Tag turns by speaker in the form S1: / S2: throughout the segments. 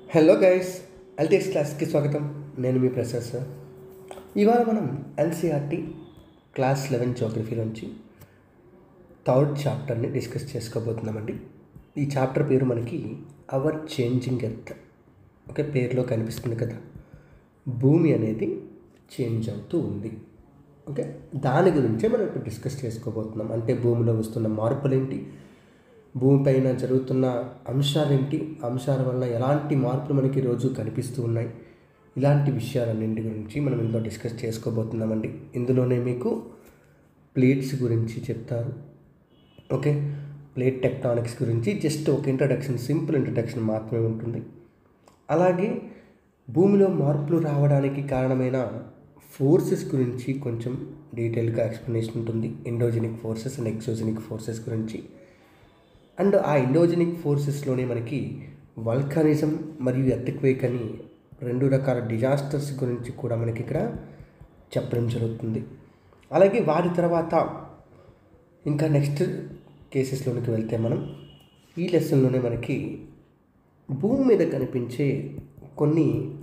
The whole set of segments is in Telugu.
S1: హలో గైస్ ఎల్టీఎక్స్ క్లాస్కి స్వాగతం నేను మీ ప్రసాద్ సార్ ఇవాళ మనం ఎన్సీఆర్టీ క్లాస్ లెవెన్ జోగ్రఫీ నుంచి థర్డ్ చాప్టర్ని డిస్కస్ చేసుకోబోతున్నామండి ఈ చాప్టర్ పేరు మనకి అవర్ చేంజింగ్ ఎర్త్ ఓకే పేరులో కనిపిస్తుంది కదా భూమి అనేది చేంజ్ అవుతూ ఉంది ఓకే దాని గురించే మనం ఇప్పుడు డిస్కస్ చేసుకోబోతున్నాం అంటే భూమిలో వస్తున్న మార్పులు ఏంటి భూమిపైన జరుగుతున్న అంశాలేంటి అంశాల వల్ల ఎలాంటి మార్పులు మనకి రోజు కనిపిస్తూ ఉన్నాయి ఇలాంటి విషయాలన్నింటి గురించి మనం ఇందులో డిస్కస్ చేసుకోబోతున్నామండి ఇందులోనే మీకు ప్లేట్స్ గురించి చెప్తారు ఓకే ప్లేట్ టెక్టానిక్స్ గురించి జస్ట్ ఒక ఇంట్రడక్షన్ సింపుల్ ఇంట్రడక్షన్ మాత్రమే ఉంటుంది అలాగే భూమిలో మార్పులు రావడానికి కారణమైన ఫోర్సెస్ గురించి కొంచెం డీటెయిల్గా ఎక్స్ప్లెనేషన్ ఉంటుంది endogenic forces and exogenic forces గురించి అండ్ ఆ ఇండోజెనిక్ ఫోర్సెస్లోనే మనకి వల్కనిజం మరియు ఎర్త్క్వేక్ అని రెండు రకాల డిజాస్టర్స్ గురించి కూడా మనకి ఇక్కడ చెప్పడం జరుగుతుంది అలాగే వాటి తర్వాత ఇంకా నెక్స్ట్ కేసెస్లోనికి వెళ్తే మనం ఈ లెసన్లోనే మనకి భూమి మీద కనిపించే కొన్ని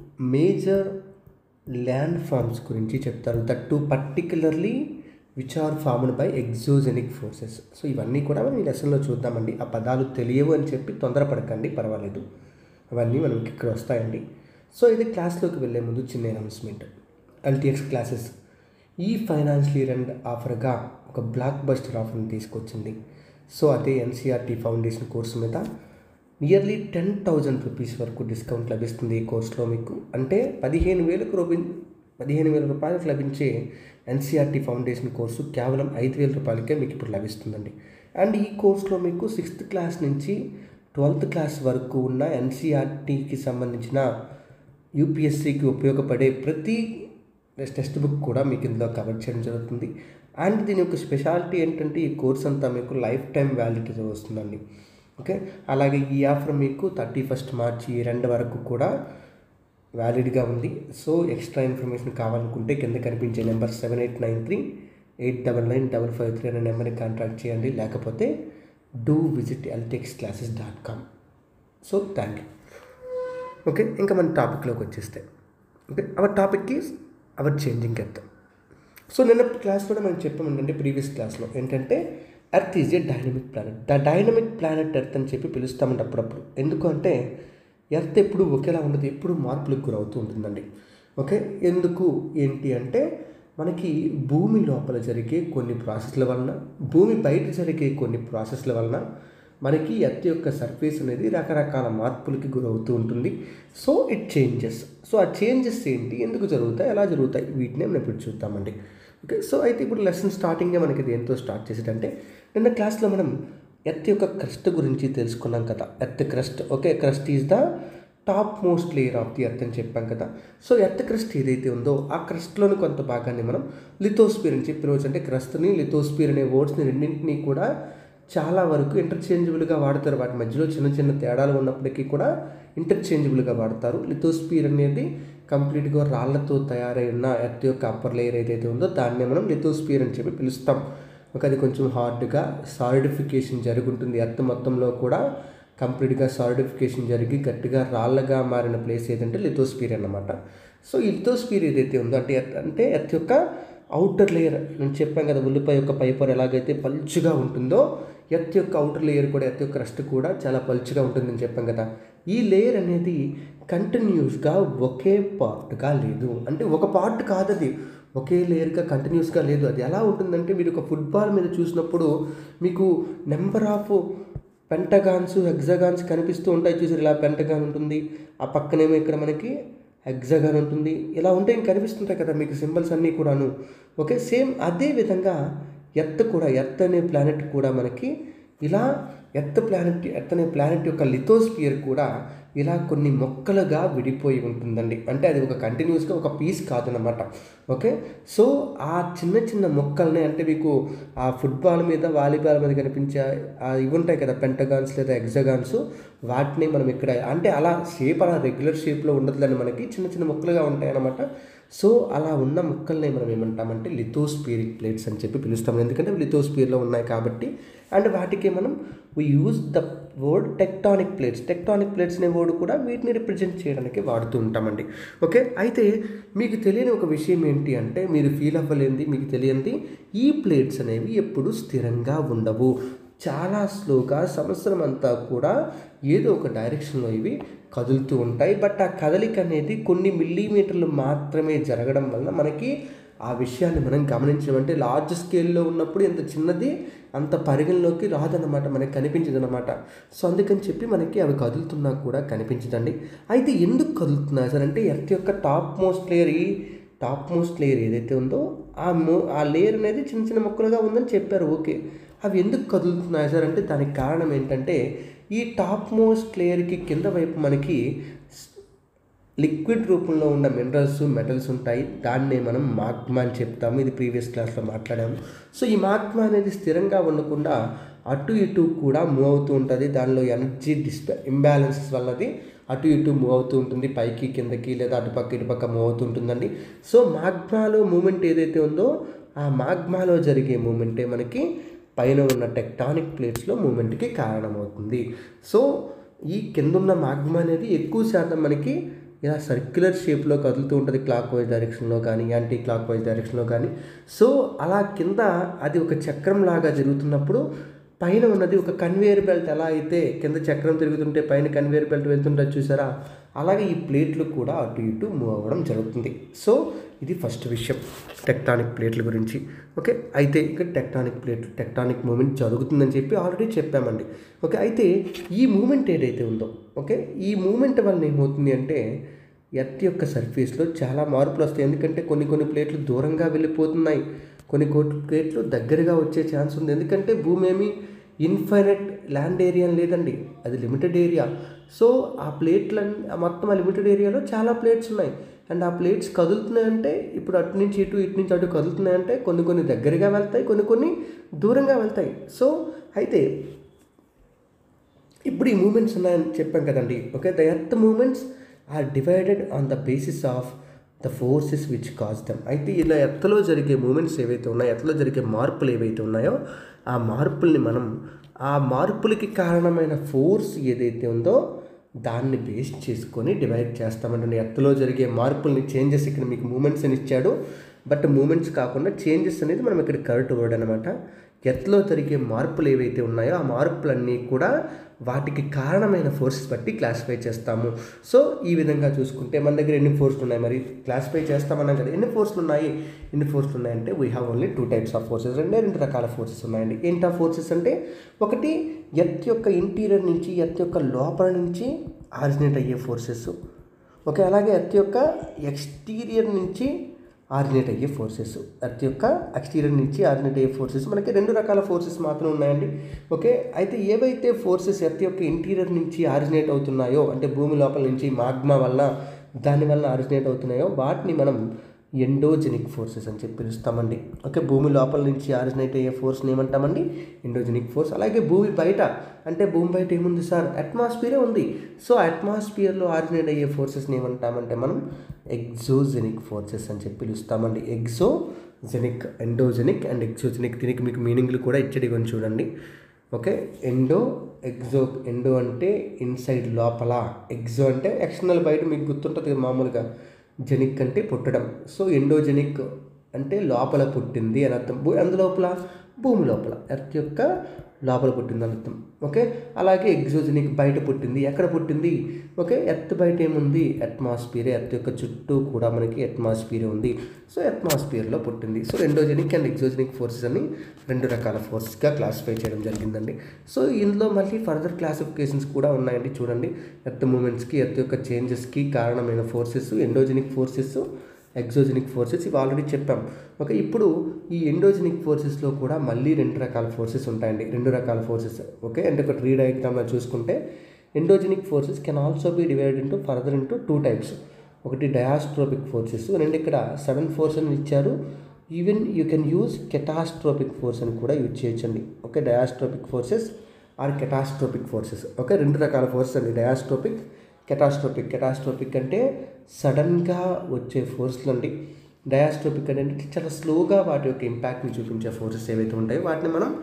S1: మేజర్ ల్యాండ్ ఫార్మ్స్ గురించి చెప్తారు that to particularly which are formed by exogenic forces so ఇవన్నీ కూడా మనం ఈ లెసన్లో చూద్దామండి ఆ పదాలు తెలియవు అని చెప్పి తొందరపడకండి పర్వాలేదు అవన్నీ మనకి ఇక్కడ వస్తాయండి సో ఇది క్లాస్లోకి వెళ్ళే ముందు చిన్న అనౌన్స్మెంట్ ఎల్టీఎక్స్ క్లాసెస్ ఈ ఫైనాన్షియల్ ఇయర్ అండ్ ఆఫర్గా ఒక బ్లాక్ బస్టర్ ఆఫర్ని తీసుకొచ్చింది సో అదే ఎన్సీఆర్టీ ఫౌండేషన్ కోర్సు మీద నియర్లీ టెన్ థౌజండ్ రూపీస్ వరకు డిస్కౌంట్ లభిస్తుంది ఈ కోర్సులో మీకు అంటే పదిహేను వేలకు రూపీ పదిహేను వేల రూపాయలకు లభించే ఎన్సీఆర్టీ ఫౌండేషన్ కోర్సు కేవలం ఐదు వేల రూపాయలకే మీకు ఇప్పుడు లభిస్తుందండి అండ్ ఈ కోర్సులో మీకు సిక్స్త్ క్లాస్ నుంచి ట్వెల్త్ క్లాస్ వరకు ఉన్న ఎన్సీఆర్టీకి సంబంధించిన యూపీఎస్సికి ఉపయోగపడే ప్రతి టెక్స్ట్ బుక్ కూడా మీకు ఇందులో కవర్ చేయడం జరుగుతుంది అండ్ దీని యొక్క స్పెషాలిటీ ఏంటంటే ఈ కోర్స్ అంతా మీకు లైఫ్ టైం వ్యాలిడిటీతో వస్తుందండి ఓకే అలాగే ఈ ఆఫర్ మీకు థర్టీ ఫస్ట్ మార్చి రెండు వరకు కూడా వ్యాలిడ్గా ఉంది సో ఎక్స్ట్రా ఇన్ఫర్మేషన్ కావాలనుకుంటే కింద కనిపించే number seven eight nine three eight double nine double five three అనే నెంబర్ని కాంటాక్ట్ చేయండి లేకపోతే do visit LTX classes dot com so thank you okay ఇంకా మన టాపిక్లోకి వచ్చేస్తే okay our topic is our changing Earth so నిన్న క్లాస్లో మనం చెప్పామండి అంటే ప్రీవియస్ క్లాస్లో ఏంటంటే Earth is a dynamic planet the dynamic planet Earth అని చెప్పి పిలుస్తామండి అప్పుడప్పుడు ఎందుకు అంటే ఎర్త్ ఎప్పుడు ఒకేలా ఉండదు ఎప్పుడు మార్పులకు గురవుతూ ఉంటుందండి ఓకే ఎందుకు ఏంటి అంటే మనకి భూమి లోపల జరిగే కొన్ని ప్రాసెస్ల వలన భూమి బయట జరిగే కొన్ని ప్రాసెస్ల వలన మనకి ఎర్త్ యొక్క సర్ఫేస్ అనేది రకరకాల మార్పులకి గురవుతూ ఉంటుంది సో ఇట్ చేంజెస్ సో ఆ చేంజెస్ ఏంటి ఎందుకు జరుగుతాయి ఎలా జరుగుతాయి వీటినే మనం ఇప్పుడు చూద్దామండి ఓకే సో అయితే ఇప్పుడు లెసన్ స్టార్టింగే మనకి దేంతో స్టార్ట్ చేసేటంటే నిన్న క్లాస్లో మనం ఎర్త్ యొక్క క్రస్ట్ గురించి తెలుసుకున్నాం కదా Earth crust okay crust is the topmost layer of the Earth అని చెప్పాం కదా సో ఎర్త్ క్రస్ట్ ఏదైతే ఉందో ఆ క్రస్ట్లోని కొంత భాగాన్ని మనం లిథోస్పియర్ అని చెప్పి రోజు అంటే క్రస్ట్ని లిథోస్పియర్ అనే వర్డ్స్ని రెండింటినీ కూడా చాలా వరకు ఇంటర్చేంజబుల్గా వాడతారు వాటి మధ్యలో చిన్న చిన్న తేడాలు ఉన్నప్పటికీ కూడా ఇంటర్చేంజబుల్గా వాడతారు లిథోస్పియర్ అనేది కంప్లీట్గా రాళ్లతో తయారై ఉన్న ఎర్త్ యొక్క అప్పర్ లేయర్ ఏదైతే ఉందో దాన్నే మనం లిథోస్పియర్ అని చెప్పి పిలుస్తాం ఒక అది కొంచెం హార్డ్గా సాలిడిఫికేషన్ జరుగుతుంది ఎర్త్ మొత్తంలో కూడా కంప్లీట్గా సాలిడిఫికేషన్ జరిగి గట్టిగా రాళ్ళగా మారిన ప్లేస్ ఏదంటే లిథోస్పియర్ అన్నమాట సో ఈ లిథోస్పియర్ ఏదైతే ఉందో అంటే ఎర్త్ అంటే ఎర్త్ యొక్క అవుటర్ లేయర్ నేను చెప్పాను కదా ఉల్లిపాయ యొక్క పైపర్ ఎలాగైతే పలుచుగా ఉంటుందో ఎర్త్ యొక్క అవుటర్ లేయర్ కూడా ఎర్త్ యొక్క రస్ట్ కూడా చాలా పలుచుగా ఉంటుందని చెప్పాం కదా ఈ లేయర్ అనేది కంటిన్యూస్గా ఒకే పార్ట్గా లేదు అంటే ఒక పార్ట్ కాదు అది ఒకే లేయర్గా కంటిన్యూస్గా లేదు అది ఎలా ఉంటుందంటే మీరు ఒక ఫుట్బాల్ మీద చూసినప్పుడు మీకు నెంబర్ ఆఫ్ పెంటగాన్స్ హెగ్జగాన్స్ కనిపిస్తూ ఉంటాయి చూసారు ఇలా పెంటగాన్ ఉంటుంది ఆ పక్కనేమో ఇక్కడ మనకి హెగ్జగాన్ ఉంటుంది ఇలా ఉంటే ఇంక కనిపిస్తుంటాయి కదా మీకు సింబల్స్ అన్నీ కూడాను ఓకే సేమ్ అదే విధంగా ఎర్త్ కూడా ఎర్త్ అనే ప్లానెట్ కూడా మనకి ఇలా ఎర్త్ ప్లానెట్ ఎర్త్ అనే ప్లానెట్ యొక్క లిథోస్పియర్ కూడా ఇలా కొన్ని మొక్కలుగా విడిపోయి ఉంటుందండి అంటే అది ఒక కంటిన్యూస్గా ఒక పీస్ కాదనమాట ఓకే సో ఆ చిన్న చిన్న మొక్కల్ని అంటే మీకు ఆ ఫుట్బాల్ మీద వాలీబాల్ మీద కనిపించే ఇవి ఉంటాయి కదా పెంటగాన్స్ లేదా ఎగ్జగాన్స్ వాటిని మనం ఇక్కడ అంటే అలా షేప్ అలా రెగ్యులర్ షేప్లో ఉండదులని మనకి చిన్న చిన్న మొక్కలుగా ఉంటాయి అన్నమాట సో అలా ఉన్న ముక్కల్ని మనం ఏమంటామంటే లిథోస్పియరిక్ ప్లేట్స్ అని చెప్పి పిలుస్తాం ఎందుకంటే లిథోస్పియర్లో ఉన్నాయి కాబట్టి అండ్ వాటికి మనం we use the word tectonic plates tectonic plates అనే వర్డ్ కూడా వీటిని రిప్రజెంట్ చేయడానికి వాడుతూ ఉంటామండి ఓకే అయితే మీకు తెలియని ఒక విషయం ఏంటి అంటే మీరు ఫీల్ అవ్వలేంది మీకు తెలియంది ఈ ప్లేట్స్ అనేవి ఎప్పుడు స్థిరంగా ఉండవు చాలా స్లోగా సంవత్సరం అంతా కూడా ఏదో ఒక డైరెక్షన్లో ఇవి కదులుతూ ఉంటాయి బట్ ఆ కదలిక అనేది కొన్ని మిల్లీమీటర్లు మాత్రమే జరగడం వలన మనకి ఆ విషయాన్ని మనం గమనించడం అంటే లార్జ్ స్కేల్లో ఉన్నప్పుడు ఎంత చిన్నది అంత పరిగణలోకి రాదన్నమాట మనకి కనిపించదు అనమాట సో అందుకని చెప్పి మనకి అవి కదులుతున్నా కూడా కనిపించదండి అయితే ఎందుకు కదులుతున్నాయి సార్ అంటే ఎర్త్ యొక్క టాప్ మోస్ట్ లేయర్ ఈ టాప్ మోస్ట్ లేయర్ ఏదైతే ఉందో ఆ మో ఆ లేయర్ అనేది చిన్న చిన్న మొక్కలుగా ఉందని చెప్పారు ఓకే అవి ఎందుకు కదులుతున్నాయి సార్ అంటే దానికి కారణం ఏంటంటే ఈ టాప్ మోస్ట్ లేయర్కి కింద వైపు మనకి లిక్విడ్ రూపంలో ఉన్న మినరల్స్ మెటల్స్ ఉంటాయి దాన్నే మనం మాగ్మా అని చెప్తాము ఇది ప్రీవియస్ క్లాస్లో మాట్లాడాము సో ఈ మాగ్మా అనేది స్థిరంగా ఉండకుండా అటు ఇటు కూడా మూవ్ అవుతూ ఉంటుంది దానిలో ఎనర్జీ డిస్ప ఇంబ్యాలెన్సెస్ వల్లది అటు ఇటు మూవ్ అవుతూ ఉంటుంది పైకి కిందకి లేదా అటుపక్క ఇటుపక్క మూవ్ అవుతూ ఉంటుందండి సో మాగ్మాలో మూమెంట్ ఏదైతే ఉందో ఆ మాగ్మాలో జరిగే మూమెంటే మనకి పైన ఉన్న టెక్టానిక్ ప్లేట్స్లో మూమెంట్కి కారణమవుతుంది సో ఈ కిందున్న మాగ్మా అనేది ఎక్కువ శాతం మనకి ఇలా సర్క్యులర్ షేప్లో కదులుతూ ఉంటుంది క్లాక్ వైజ్ డైరెక్షన్లో కానీ యాంటీ క్లాక్ వైజ్ డైరెక్షన్లో కానీ సో అలా కింద అది ఒక చక్రం లాగా జరుగుతున్నప్పుడు పైన ఉన్నది ఒక కన్వేయర్ బెల్ట్ ఎలా అయితే కింద చక్రం తిరుగుతుంటే పైన కన్వేయర్ బెల్ట్ వెళ్తుంటుంది చూసారా అలాగే ఈ ప్లేట్లు కూడా అటు ఇటు మూవ్ అవ్వడం జరుగుతుంది సో ఇది ఫస్ట్ విషయం టెక్టానిక్ ప్లేట్ల గురించి ఓకే అయితే ఇక్కడ టెక్టానిక్ ప్లేట్ టెక్టానిక్ మూమెంట్ జరుగుతుందని చెప్పి ఆల్రెడీ చెప్పామండి ఓకే అయితే ఈ మూమెంట్ ఏదైతే ఉందో ఓకే ఈ మూమెంట్ వల్ల ఏమవుతుంది అంటే ఎర్త్ యొక్క సర్ఫేస్లో చాలా మార్పులు వస్తాయి ఎందుకంటే కొన్ని కొన్ని ప్లేట్లు దూరంగా వెళ్ళిపోతున్నాయి కొన్ని కోట్ల ప్లేట్లు దగ్గరగా వచ్చే ఛాన్స్ ఉంది ఎందుకంటే భూమి ఏమి ఇన్ఫైనైట్ ల్యాండ్ ఏరియా లేదండి అది లిమిటెడ్ ఏరియా సో ఆ ప్లేట్ల మొత్తం ఆ లిమిటెడ్ ఏరియాలో చాలా ప్లేట్స్ ఉన్నాయి అండ్ ఆ ప్లేట్స్ కదులుతున్నాయంటే ఇప్పుడు అటు నుంచి ఇటు ఇటు నుంచి అటు కదులుతున్నాయంటే కొన్ని కొన్ని దగ్గరగా వెళ్తాయి కొన్ని కొన్ని దూరంగా వెళ్తాయి సో అయితే ఇప్పుడు ఈ మూమెంట్స్ ఉన్నాయని చెప్పాం కదండి okay the Earth movements are divided on the basis of the forces which cause them అయితే ఇలా ఎత్తలో జరిగే మూమెంట్స్ ఏవైతే ఉన్నాయో ఎత్తలో జరిగే మార్పులు ఏవైతే ఉన్నాయో ఆ మార్పుల్ని మనం ఆ మార్పులకి కారణమైన ఫోర్స్ ఏదైతే ఉందో దాన్ని బేస్ చేసుకొని డివైడ్ చేస్తామంటే ఎత్తలో జరిగే మార్పుల్ని చేంజెస్ ఇక్కడ మీకు మూమెంట్స్ అని ఇచ్చాడు బట్ మూమెంట్స్ కాకుండా చేంజెస్ అనేది మనం ఇక్కడ కరెక్ట్ వర్డ్ అనమాట ఎత్లో జరిగే మార్పులు ఏవైతే ఉన్నాయో ఆ మార్పులన్నీ కూడా వాటికి కారణమైన ఫోర్సెస్ బట్టి క్లాసిఫై చేస్తాము సో ఈ విధంగా చూసుకుంటే మన దగ్గర ఎన్ని ఫోర్స్లు ఉన్నాయి మరి క్లాసిఫై చేస్తామన్నాం కదా ఎన్ని ఫోర్స్లు ఉన్నాయి ఎన్ని ఫోర్స్లు ఉన్నాయంటే we have only two types of forces రెండే రెండు రకాల ఫోర్సెస్ ఉన్నాయండి ఏంటి ఆ ఫోర్సెస్ అంటే ఒకటి ఎర్త్ యొక్క ఇంటీరియర్ నుంచి ఎర్త్ యొక్క లోపల నుంచి ఆరిజినేట్ అయ్యే ఫోర్సెస్ ఓకే అలాగే ఎర్త్ యొక్క ఎక్స్టీరియర్ నుంచి ఆరిజినేట్ అయ్యే ఫోర్సెస్ ఎర్త్ యొక్క ఎక్స్టీరియర్ నుంచి ఆరిజినేట్ అయ్యే ఫోర్సెస్ మనకి రెండు రకాల ఫోర్సెస్ మాత్రం ఉన్నాయండి ఓకే అయితే ఏవైతే ఫోర్సెస్ ఎర్త్ యొక్క ఇంటీరియర్ నుంచి ఆరిజినేట్ అవుతున్నాయో అంటే భూమి లోపల నుంచి మాగ్మా వల్ల దాని వల్ల ఆరిజినేట్ అవుతున్నాయో వాటిని మనం ఎండోజెనిక్ ఫోర్సెస్ అని చెప్పి పిలుస్తామండి ఓకే భూమి లోపల నుంచి ఆరిజినేట్ అయ్యే ఫోర్స్ని ఏమంటామండి ఎండోజెనిక్ ఫోర్స్ అలాగే భూమి బయట అంటే భూమి బయట ఏముంది సార్ అట్మాస్ఫియరే ఉంది సో అట్మాస్ఫియర్లో ఆరిజినేట్ అయ్యే ఫోర్సెస్ని ఏమంటామంటే మనం ఎగ్జోజెనిక్ ఫోర్సెస్ అని చెప్పి పిలుస్తామండి ఎగ్జోజెనిక్ ఎండోజెనిక్ అండ్ ఎగ్జోజెనిక్ దీనికి మీకు మీనింగ్లు కూడా ఇచ్చడి కొని చూడండి ఓకే ఎండో ఎగ్జో ఎండో అంటే ఇన్సైడ్ లోపల ఎగ్జో అంటే ఎక్స్టర్నల్ బయట మీకు గుర్తుంటుంది కదా మామూలుగా జెనిక్ అంటే పుట్టడం సో ఎండోజెనిక్ అంటే లోపల పుట్టింది అని అర్థం భూ అందులోపల భూమి లోపల ఎర్త్ యొక్క లోపల పుట్టింది అని అర్థం ఓకే అలాగే ఎగ్జోజెనిక్ బయట పుట్టింది ఎక్కడ పుట్టింది ఓకే ఎర్త్ బయట ఏముంది అట్మాస్ఫియర్ ఎర్త్ యొక్క చుట్టూ కూడా మనకి అట్మాస్ఫియర్ ఉంది సో అట్మాస్ఫియర్లో పుట్టింది so endogenic and exogenic forces అని రెండు రకాల ఫోర్సెస్గా క్లాసిఫై చేయడం జరిగిందండి సో ఇందులో మళ్ళీ ఫర్దర్ క్లాసిఫికేషన్స్ కూడా ఉన్నాయండి చూడండి ఎర్త్ మూమెంట్స్కి ఎర్త్ యొక్క చేంజెస్కి కారణమైన forces endogenic forces exogenic forces ఇవి ఆల్రెడీ చెప్పాం ఓకే ఇప్పుడు ఈ ఎండోజెనిక్ ఫోర్సెస్లో కూడా మళ్ళీ రెండు రకాల ఫోర్సెస్ ఉంటాయండి రెండు రకాల ఫోర్సెస్ ఓకే అంటే ఒక ట్రీ డయాగ్రామ్లో చూసుకుంటే endogenic forces can also be divided into further into two types ఒకటి డయాస్ట్రోపిక్ ఫోర్సెస్ రెండు ఇక్కడ సడన్ ఫోర్స్ అని ఇచ్చారు even you can use catastrophic force అని కూడా యూజ్ చేయొచ్చండి okay diastrophic forces or catastrophic forces okay రెండు రకాల ఫోర్సెస్ అండి డయాస్ట్రోపిక్ కెటాస్ట్రోపిక్ కెటాస్ట్రోపిక్ అంటే సడన్గా వచ్చే ఫోర్స్లు అండి డయాస్ట్రోపిక్ అంటే చాలా స్లోగా వాటి యొక్క ఇంపాక్ట్ని చూపించే ఫోర్సెస్ ఏవైతే ఉంటాయో వాటిని మనం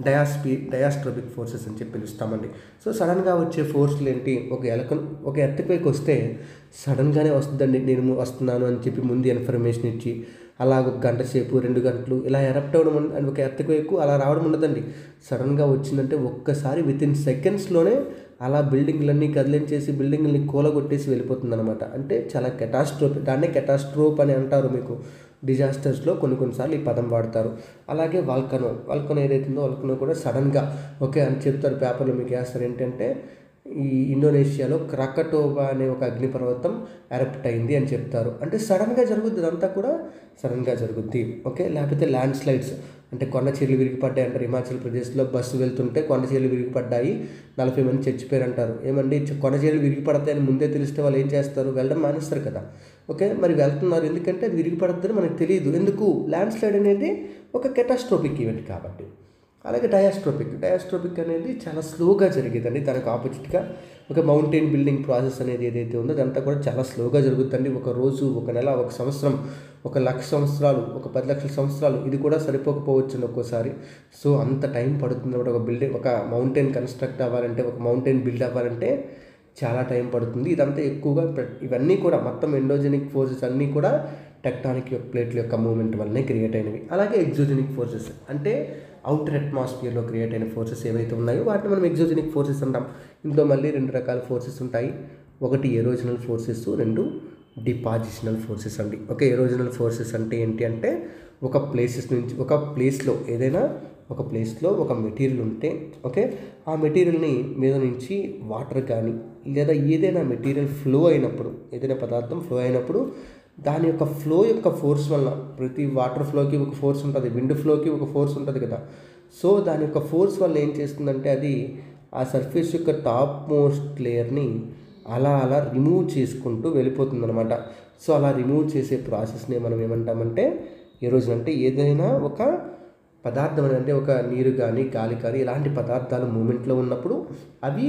S1: డయాస్పీ డయాస్ట్రోపిక్ ఫోర్సెస్ అని చెప్పి పిలుస్తామండి సో సడన్గా వచ్చే ఫోర్స్లు ఏంటి ఒక ఎలక ఒక ఎర్త్క్వేక్ వస్తే సడన్గానే వస్తుందండి నేను వస్తున్నాను అని చెప్పి ముందు ఇన్ఫర్మేషన్ ఇచ్చి అలా ఒక గంట సేపు రెండు గంటలు ఇలా ఎరప్ట్ అవ్వడం ఉం- అని ఒక ఎర్త్క్వేక్ అలా రావడం ఉండదండి సడన్గా వచ్చిందంటే ఒక్కసారి విత్ ఇన్ సెకండ్స్లోనే అలా బిల్డింగ్లన్నీ కదిలించేసి బిల్డింగ్ని కూలగొట్టేసి వెళ్ళిపోతుంది అనమాట అంటే చాలా కెటాస్ట్రోప్ దాన్నే కెటాస్ట్రోప్ అని అంటారు మీకు డిజాస్టర్స్లో కొన్ని కొన్నిసార్లు ఈ పదం వాడతారు అలాగే వాల్కనో వాల్కనో ఏదైతుందో వాల్కనో కూడా సడన్గా ఓకే అని చెప్తారు పేపర్లో మీకు వేస్తారు ఏంటంటే ఈ ఇండోనేషియాలో క్రకటోబా అనే ఒక అగ్నిపర్వతం ఎరప్ట్ అయింది అని చెప్తారు అంటే సడన్గా జరుగుద్ది ఇదంతా కూడా సడన్గా జరుగుద్ది ఓకే లేకపోతే ల్యాండ్ స్లైడ్స్ అంటే కొండ చీరలు విరిగిపడ్డాయి అంటారు హిమాచల్ ప్రదేశ్లో బస్సు వెళ్తుంటే కొండ చీరలు విరిగిపడ్డాయి నలభై మంది చచ్చిపోయారు అంటారు ఏమండి చ- కొండ చీరలు విరిగిపడతాయని ముందే తెలిస్తే వాళ్ళు ఏం చేస్తారు వెళ్ళడం మానేస్తారు కదా ఓకే మరి వెళ్తున్నారు ఎందుకంటే అది విరిగిపడుతుందని మనకు తెలియదు ఎందుకు ల్యాండ్ స్లైడ్ అనేది ఒక కెటాస్ట్రోపిక్ ఈవెంట్ కాబట్టి అలాగే డయాస్ట్రోపిక్ డయాస్ట్రోపిక్ అనేది చాలా స్లోగా జరిగేదండి దానికి ఆపోజిట్గా ఒక మౌంటైన్ బిల్డింగ్ ప్రాసెస్ అనేది ఏదైతే ఉందో అదంతా కూడా చాలా స్లోగా జరుగుతుంది ఒక రోజు ఒక నెల ఒక సంవత్సరం ఒక లక్ష సంవత్సరాలు ఒక పది లక్షల సంవత్సరాలు ఇది కూడా సరిపోకపోవచ్చు ఒక్కోసారి సో అంత టైం పడుతుంది అన్నమాట ఒక బిల్డింగ్ ఒక మౌంటైన్ కన్స్ట్రక్ట్ అవ్వాలంటే ఒక మౌంటైన్ బిల్డ్ అవ్వాలంటే చాలా టైం పడుతుంది ఇదంతా ఎక్కువగా ప్ర- ఇవన్నీ కూడా మొత్తం ఎండోజెనిక్ ఫోర్సెస్ అన్నీ కూడా టెక్టానిక్ యొక్క ప్లేట్ల యొక్క మూమెంట్ వల్లనే క్రియేట్ అయినవి అలాగే ఎగ్జోజెనిక్ ఫోర్సెస్ అంటే అవుటర్ అట్మాస్ఫియర్లో క్రియేట్ అయిన ఫోర్సెస్ ఏవైతే ఉన్నాయో వాటిని మనం ఎగ్జోజెనిక్ ఫోర్సెస్ అంటాం ఇందులో మళ్ళీ రెండు రకాల ఫోర్సెస్ ఉంటాయి ఒకటి ఎరోజనల్ ఫోర్సెస్ రెండు డిపాజిషనల్ ఫోర్సెస్ అండి ఓకే ఎరోజనల్ ఫోర్సెస్ అంటే ఏంటి అంటే ఒక ప్లేసెస్ నుంచి ఒక ప్లేస్లో ఏదైనా ఒక ప్లేస్లో ఒక మెటీరియల్ ఉంటే ఓకే ఆ మెటీరియల్ని మీద నుంచి వాటర్ కానీ లేదా ఏదైనా మెటీరియల్ ఫ్లో అయినప్పుడు ఏదైనా పదార్థం ఫ్లో అయినప్పుడు దాని యొక్క ఫ్లో యొక్క ఫోర్స్ వల్ల ప్రతి వాటర్ ఫ్లోకి ఒక ఫోర్స్ ఉంటుంది విండ్ ఫ్లోకి ఒక ఫోర్స్ ఉంటుంది కదా సో దాని యొక్క ఫోర్స్ వల్ల ఏం చేస్తుందంటే అది ఆ సర్ఫేస్ యొక్క టాప్ మోస్ట్ లేయర్ని అలా అలా రిమూవ్ చేసుకుంటూ వెళ్ళిపోతుంది అనమాట సో అలా రిమూవ్ చేసే ప్రాసెస్ని మనం ఏమంటామంటే ఏ రోజు అంటే ఏదైనా ఒక పదార్థం అని అంటే ఒక నీరు కానీ గాలి కానీ ఇలాంటి పదార్థాలు మూమెంట్లో ఉన్నప్పుడు అవి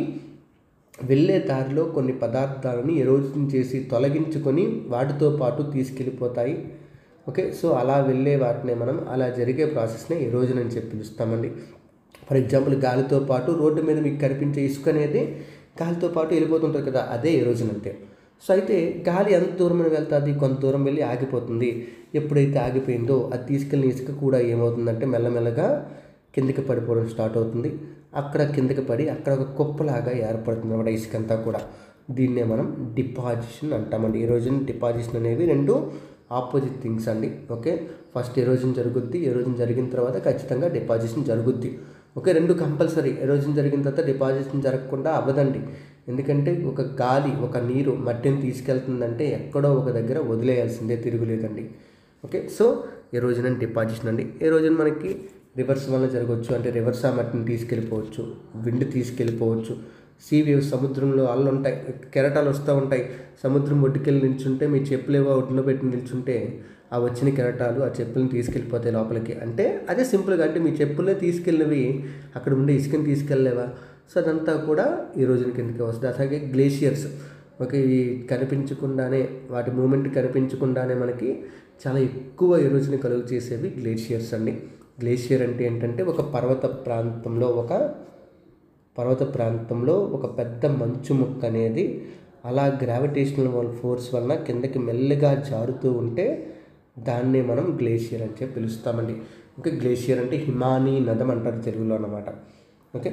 S1: వెళ్ళే దారిలో కొన్ని పదార్థాలని ఎరోజన్ చేసి తొలగించుకొని వాటితో పాటు తీసుకెళ్ళిపోతాయి ఓకే సో అలా వెళ్ళే వాటినే మనం అలా జరిగే ప్రాసెస్నే ఎరోజన్ అని చెప్పి పిలుస్తామండి ఫర్ ఎగ్జాంపుల్ గాలితో పాటు రోడ్డు మీద మీకు కనిపించే ఇసుక అనేది గాలితో పాటు వెళ్ళిపోతుంటుంది కదా అదే ఎరోజన్ అంటే సో అయితే గాలి ఎంత దూరం వెళ్తుంది కొంత దూరం వెళ్ళి ఆగిపోతుంది ఎప్పుడైతే ఆగిపోయిందో అది తీసుకెళ్ళిన ఇసుక కూడా ఏమవుతుందంటే మెల్లమెల్లగా కిందకి పడిపోవడం స్టార్ట్ అవుతుంది అక్కడ కిందకి పడి అక్కడ ఒక కుప్పలాగా ఏర్పడుతుంది అన్నమాట ఇసుక అంతా కూడా దీన్నే మనం డిపాజిషన్ అంటామండి ఎరోజన్ డిపాజిషన్ అనేవి రెండు ఆపోజిట్ థింగ్స్ అండి ఓకే ఫస్ట్ ఎరోజన్ జరుగుద్ది ఎరోజన్ జరిగిన తర్వాత ఖచ్చితంగా డిపాజిషన్ జరుగుద్ది ఓకే రెండు కంపల్సరీ ఎరోజన్ జరిగిన తర్వాత డిపాజిషన్ జరగకుండా అవ్వదండి ఎందుకంటే ఒక గాలి ఒక నీరు మట్టిని తీసుకెళ్తుందంటే ఎక్కడో ఒక దగ్గర వదిలేయాల్సిందే తిరుగులేదండి okay so erosion and deposition అండి ఎరోజన్ మనకి రివర్స్ వల్ల జరగవచ్చు అంటే రివర్స్ ఆ మట్టిని తీసుకెళ్ళిపోవచ్చు విండ్ తీసుకెళ్ళిపోవచ్చు సీ వేవ్స్ సముద్రంలో అల్లు ఉంటాయి కెరటాలు వస్తూ ఉంటాయి సముద్రం ఒడ్డుకెళ్ళి నిల్చుంటే మీ చెప్పులేవో ఒడ్డున పెట్టి నిల్చుంటే ఆ వచ్చిన కెరటాలు ఆ చెప్పులను తీసుకెళ్ళిపోతాయి లోపలికి అంటే అదే సింపుల్గా అంటే మీ చెప్పులే తీసుకెళ్ళినవి అక్కడ ఉండే ఇసుకని తీసుకెళ్ళలేవా సో అదంతా కూడా ఈ రోజున కిందకి వస్తుంది అలాగే గ్లేషియర్స్ ఓకే ఇవి కనిపించకుండానే వాటి మూమెంట్ కనిపించకుండానే మనకి చాలా ఎక్కువ ఎరోజన్ కలుగు చేసేవి గ్లేషియర్స్ అండి గ్లేషియర్ అంటే ఏంటంటే ఒక పర్వత ప్రాంతంలో ఒక పర్వత ప్రాంతంలో ఒక పెద్ద మంచు ముక్క అనేది అలా గ్రావిటేషనల్ ఫోర్స్ వలన కిందకి మెల్లగా జారుతూ ఉంటే దాన్నే మనం గ్లేషియర్ అని చెప్పి పిలుస్తామండి ఓకే గ్లేషియర్ అంటే హిమానీ నదం అంటారు తెలుగులో అన్నమాట ఓకే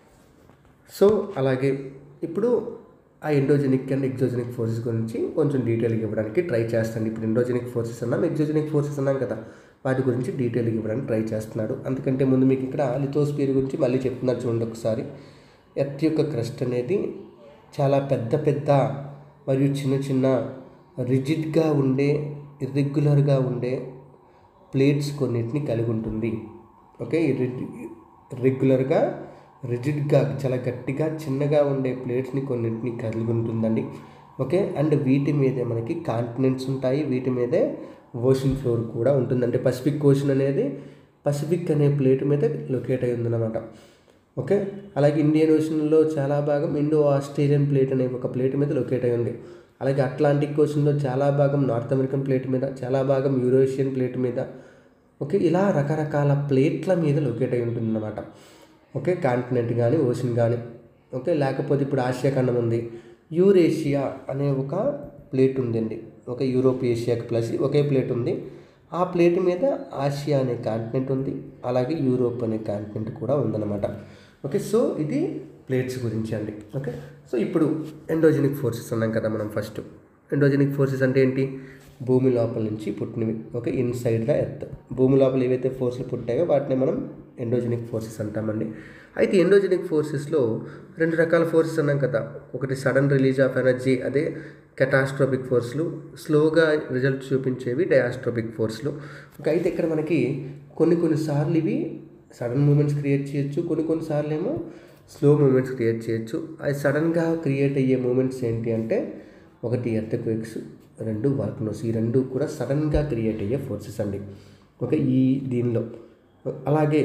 S1: సో అలాగే ఇప్పుడు ఆ ఎండోజెనిక్ అండ్ ఎగ్జోజెనిక్ ఫోర్సెస్ గురించి కొంచెం డీటెయిల్గా ఇవ్వడానికి ట్రై చేస్తాను ఇప్పుడు ఎండోజెనిక్ ఫోర్సెస్ అన్నాం ఎగ్జోజెనిక్ ఫోర్సెస్ అన్నాం కదా వాటి గురించి డీటెయిల్గా ఇవ్వడానికి ట్రై చేస్తున్నాడు అందుకంటే ముందు మీకు ఇక్కడ లిథోస్పియర్ గురించి మళ్ళీ చెప్తున్నాను చూడండి ఒకసారి ఎర్త్ యొక్క క్రస్ట్ అనేది చాలా పెద్ద పెద్ద మరియు చిన్న చిన్న రిజిడ్గా ఉండే ఇర్రెగ్యులర్గా ఉండే ప్లేట్స్ కొన్నిటిని కలిగి ఉంటుంది ఓకే రెగ్యులర్గా రిజిడ్గా చాలా గట్టిగా చిన్నగా ఉండే ప్లేట్స్ని కొన్నింటిని కలిగి ఉంటుందండి ఓకే అండ్ వీటి మీదే మనకి కాంటినెంట్స్ ఉంటాయి వీటి మీదే ఓషన్ ఫ్లోర్ కూడా ఉంటుంది అంటే పసిఫిక్ ఓషన్ అనేది పసిఫిక్ అనే ప్లేట్ మీద లొకేట్ అయి ఉందన్నమాట ఓకే అలాగే ఇండియన్ ఓషన్లో చాలా భాగం ఇండో ఆస్ట్రేలియన్ ప్లేట్ అనే ఒక ప్లేట్ మీద లొకేట్ అయి ఉంది అలాగే అట్లాంటిక్ ఓషన్లో చాలా భాగం నార్త్ అమెరికన్ ప్లేట్ మీద చాలా భాగం యూరోషియన్ ప్లేట్ మీద ఓకే ఇలా రకరకాల ప్లేట్ల మీద లొకేట్ అయి ఉంటుందన్నమాట ఓకే కాంటినెంట్ కానీ ఓషన్ కానీ ఓకే లేకపోతే ఇప్పుడు ఆసియా ఖండం ఉంది యూరేషియా అనే ఒక ప్లేట్ ఉందండి ఒక యూరోప్ ఏషియాకి ప్లస్ ఒకే ప్లేట్ ఉంది ఆ ప్లేట్ మీద ఆసియా అనే కాంటినెంట్ ఉంది అలాగే యూరోప్ అనే కాంటినెంట్ కూడా ఉందన్నమాట ఓకే సో ఇది ప్లేట్స్ గురించి అండి ఓకే సో ఇప్పుడు ఎండోజెనిక్ ఫోర్సెస్ ఉన్నాం కదా మనం ఫస్ట్ ఎండోజెనిక్ ఫోర్సెస్ అంటే ఏంటి భూమి లోపల నుంచి పుట్టినవి ఓకే ఇన్సైడ్ ద ఎర్త్ భూమి లోపల ఏవైతే ఫోర్సులు పుట్టాయో వాటిని మనం ఎండోజెనిక్ ఫోర్సెస్ అంటామండి అయితే ఎండోజెనిక్ ఫోర్సెస్ రెండు రకాల ఫోర్సెస్ అన్నాం కదా ఒకటి సడన్ రిలీజ్ ఆఫ్ ఎనర్జీ అదే కెటాస్ట్రోపిక్ ఫోర్స్లు స్లోగా రిజల్ట్ చూపించేవి డయాస్ట్రోపిక్ ఫోర్స్లు ఓకే అయితే ఇక్కడ మనకి కొన్ని కొన్నిసార్లు ఇవి సడన్ మూమెంట్స్ క్రియేట్ చేయొచ్చు కొన్ని కొన్నిసార్లు ఏమో స్లో మూమెంట్స్ క్రియేట్ చేయొచ్చు అది సడన్గా క్రియేట్ అయ్యే మూమెంట్స్ ఏంటి అంటే ఒకటి ఎర్త్ క్వేక్స్ రెండు వాల్కనోస్ ఈ రెండు కూడా సడన్గా క్రియేట్ అయ్యే ఫోర్సెస్ అండి ఓకే ఈ దీనిలో అలాగే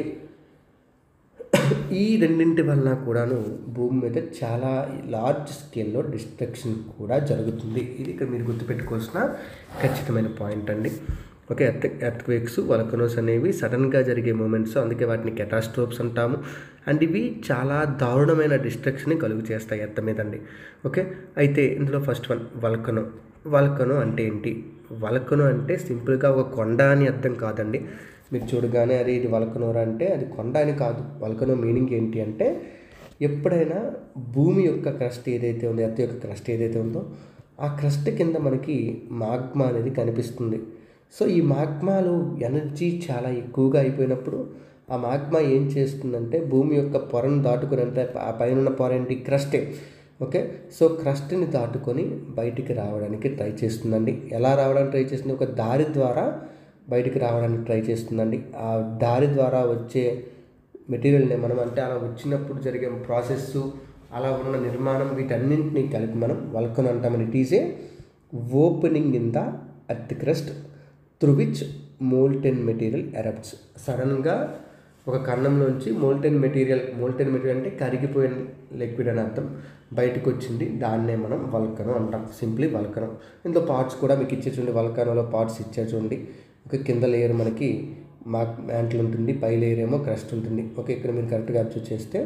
S1: ఈ రెండింటి వలన కూడాను భూమి మీద చాలా లార్జ్ స్కేల్లో డిస్ట్రక్షన్ కూడా జరుగుతుంది ఇది ఇక్కడ మీరు గుర్తుపెట్టుకోవాల్సిన ఖచ్చితమైన పాయింట్ అండి okay Earth earthquakes volcanoes అనేవి సడన్గా జరిగే మూమెంట్స్ అందుకే వాటిని కెటాస్ట్రోప్స్ అంటాము అండ్ ఇవి చాలా దారుణమైన డిస్ట్రక్షన్ని కలుగు చేస్తాయి ఎర్త్ మీద అండి ఓకే అయితే ఇందులో ఫస్ట్ వన్ వల్కనో వల్కనో అంటే ఏంటి వల్కనో అంటే సింపుల్గా ఒక కొండ అని అర్థం కాదండి మీరు చూడగానే అరే ఇది వల్కనోరా అంటే అది కొండ అని కాదు వల్కనో మీనింగ్ ఏంటి అంటే ఎప్పుడైనా భూమి యొక్క క్రస్ట్ ఏదైతే ఉందో ఎర్త్ యొక్క క్రస్ట్ ఏదైతే ఉందో ఆ క్రస్ట్ కింద మనకి మాగ్మా అనేది కనిపిస్తుంది సో ఈ మాగ్మాలో ఎనర్జీ చాలా ఎక్కువగా అయిపోయినప్పుడు ఆ మాగ్మా ఏం చేస్తుందంటే భూమి యొక్క పొరను దాటుకుని అంటే ఆ పైన ఉన్న పొర ఏంటి క్రస్టే ఓకే సో క్రస్ట్ని దాటుకొని బయటికి రావడానికి ట్రై చేస్తుందండి ఎలా రావడానికి ట్రై చేస్తుంది ఒక దారి ద్వారా బయటికి రావడానికి ట్రై చేస్తుందండి ఆ దారి ద్వారా వచ్చే మెటీరియల్ని మనం అంటే అలా వచ్చినప్పుడు జరిగే ప్రాసెస్ అలా ఉన్న నిర్మాణం వీటన్నింటినీ కలిపి మనం వల్కన్ అంటామని it is a opening in the Earth crust through which molten material erupts సడన్గా ఒక కన్నంలోంచి మోల్టెన్ మెటీరియల్ మోల్టెన్ మెటీరియల్ అంటే కరిగిపోయిన లిక్విడ్ అని అర్థం బయటకు వచ్చింది దాన్నే మనం వల్కనం అంటాం సింప్లీ వల్కనం ఇందులో పార్ట్స్ కూడా మీకు ఇచ్చే చూడండి వల్కనంలో పార్ట్స్ ఇచ్చారు చూడండి ఒక కింద లేయర్ మనకి మా మ్యాంటిల్ ఉంటుంది పై లేయర్ ఏమో క్రస్ట్ ఉంటుంది ఓకే ఇక్కడ మీరు కరెక్ట్గా అబ్జర్వ్ చేస్తే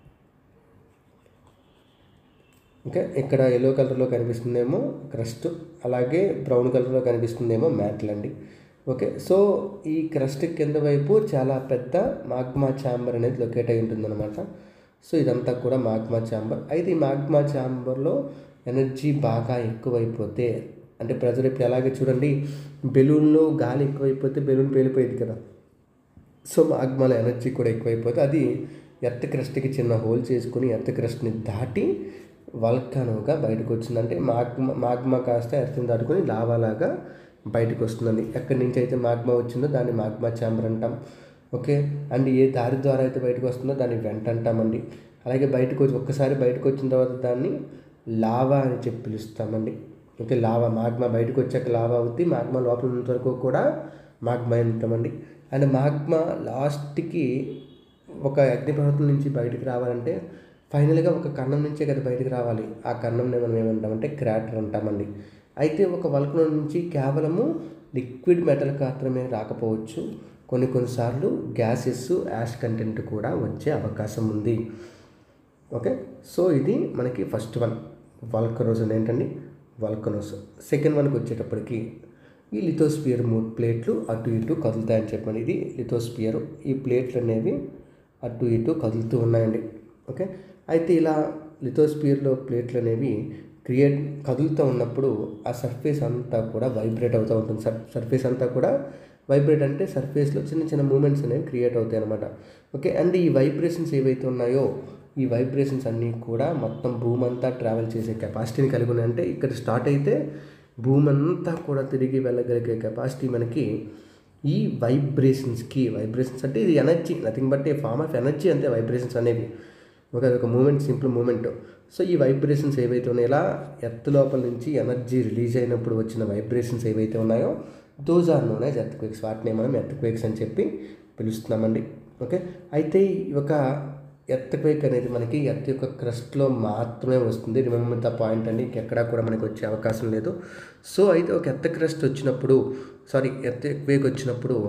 S1: ఓకే ఇక్కడ ఎల్లో కలర్లో కనిపిస్తుందేమో క్రస్ట్ అలాగే బ్రౌన్ కలర్లో కనిపిస్తుందేమో మ్యాట్లు అండి ఓకే సో ఈ క్రస్ట్ కింద వైపు చాలా పెద్ద మాగ్మా ఛాంబర్ అనేది లొకేట్ అయి ఉంటుందన్నమాట సో ఇదంతా కూడా మాగ్మా ఛాంబర్ అయితే ఈ మాగ్మా ఛాంబర్లో ఎనర్జీ బాగా ఎక్కువైపోతే అంటే ప్రజలు ఇప్పుడు అలాగే చూడండి బెలూన్లో గాలి ఎక్కువైపోతే బెలూన్ పేలిపోయేది కదా సో మాగ్మాలో ఎనర్జీ కూడా ఎక్కువైపోతే అది ఎర్త్ క్రస్ట్కి చిన్న హోల్ చేసుకుని ఎర్త్ క్రస్ట్ని దాటి వల్కానోగా బయటకు వచ్చిందంటే మాగ్మా మాగ్మా కాస్త ఎర్త్ని దాటుకొని లావాలాగా బయటకు వస్తుందండి ఎక్కడి నుంచి అయితే మాగ్మా వచ్చిందో దాన్ని మాగ్మా ఛాంబర్ అంటాం ఓకే అండ్ ఏ దారి ద్వారా అయితే బయటకు వస్తుందో దాన్ని వెంట అంటామండి అలాగే బయటకు వచ్చి ఒక్కసారి బయటకు వచ్చిన తర్వాత దాన్ని లావా అని చెప్పి పిలుస్తామండి ఓకే లావా మాగ్మా బయటకు వచ్చాక లావా అవుద్ది మాగ్మా లోపల ఉన్నంత వరకు కూడా మాగ్మా అంటామండి అండ్ మాగ్మా లాస్ట్కి ఒక అగ్నిపర్వతం నుంచి బయటకు రావాలంటే ఫైనల్గా ఒక కన్నం నుంచే కదా బయటకు రావాలి ఆ కన్నంని మనం ఏమంటామంటే క్రాటర్ అంటామండి అయితే ఒక వల్కనం నుంచి కేవలము లిక్విడ్ మెటల్ మాత్రమే రాకపోవచ్చు కొన్ని కొన్నిసార్లు గ్యాసెస్ యాష్ కంటెంట్ కూడా వచ్చే అవకాశం ఉంది ఓకే సో ఇది మనకి ఫస్ట్ వన్ వల్కనోస్ అని ఏంటండి వల్కనోస్ సెకండ్ వన్కి వచ్చేటప్పటికి ఈ లిథోస్పియర్ మూడు ప్లేట్లు అటు ఇటు కదులుతాయని చెప్పండి ఇది లిథోస్పియర్ ఈ ప్లేట్లు అనేవి అటు ఇటు కదులుతూ ఉన్నాయండి ఓకే అయితే ఇలా లిథోస్పియర్లో ప్లేట్లు అనేవి క్రియేట్ కదులుతూ ఉన్నప్పుడు ఆ సర్ఫేస్ అంతా కూడా వైబ్రేట్ అవుతూ ఉంటుంది సర్ సర్ఫేస్ అంతా కూడా వైబ్రేట్ అంటే సర్ఫేస్లో చిన్న చిన్న మూమెంట్స్ అనేవి క్రియేట్ అవుతాయి అనమాట ఓకే అండ్ ఈ వైబ్రేషన్స్ ఏవైతే ఉన్నాయో ఈ వైబ్రేషన్స్ అన్నీ కూడా మొత్తం భూమి అంతా ట్రావెల్ చేసే కెపాసిటీని కలిగి ఉన్నాయి అంటే ఇక్కడ స్టార్ట్ అయితే భూమి అంతా కూడా తిరిగి వెళ్ళగలిగే కెపాసిటీ మనకి ఈ వైబ్రేషన్స్కి వైబ్రేషన్స్ అంటే ఇది energy nothing but a form of energy అంతే వైబ్రేషన్స్ అనేవి ఒక ఒక మూమెంట్ సింపుల్ మూమెంట్ సో ఈ వైబ్రేషన్స్ ఏవైతే ఉన్నాయో ఇలా ఎర్త్ లోపల నుంచి ఎనర్జీ రిలీజ్ అయినప్పుడు వచ్చిన వైబ్రేషన్స్ ఏవైతే ఉన్నాయో those are known as earthquakes వాటిని మనం ఎర్త్ క్వేక్స్ అని చెప్పి పిలుస్తున్నామండి ఓకే అయితే ఈ ఒక ఎర్త్ క్వేక్ అనేది మనకి ఎర్త్ యొక్క క్రస్ట్లో మాత్రమే వస్తుంది రిమెంబర్ ద పాయింట్ అండి ఇంకెక్కడా కూడా మనకి వచ్చే అవకాశం లేదు సో అయితే ఒక ఎర్త్ క్రస్ట్ వచ్చినప్పుడు సారీ ఎర్త్ క్వేక్ వచ్చినప్పుడు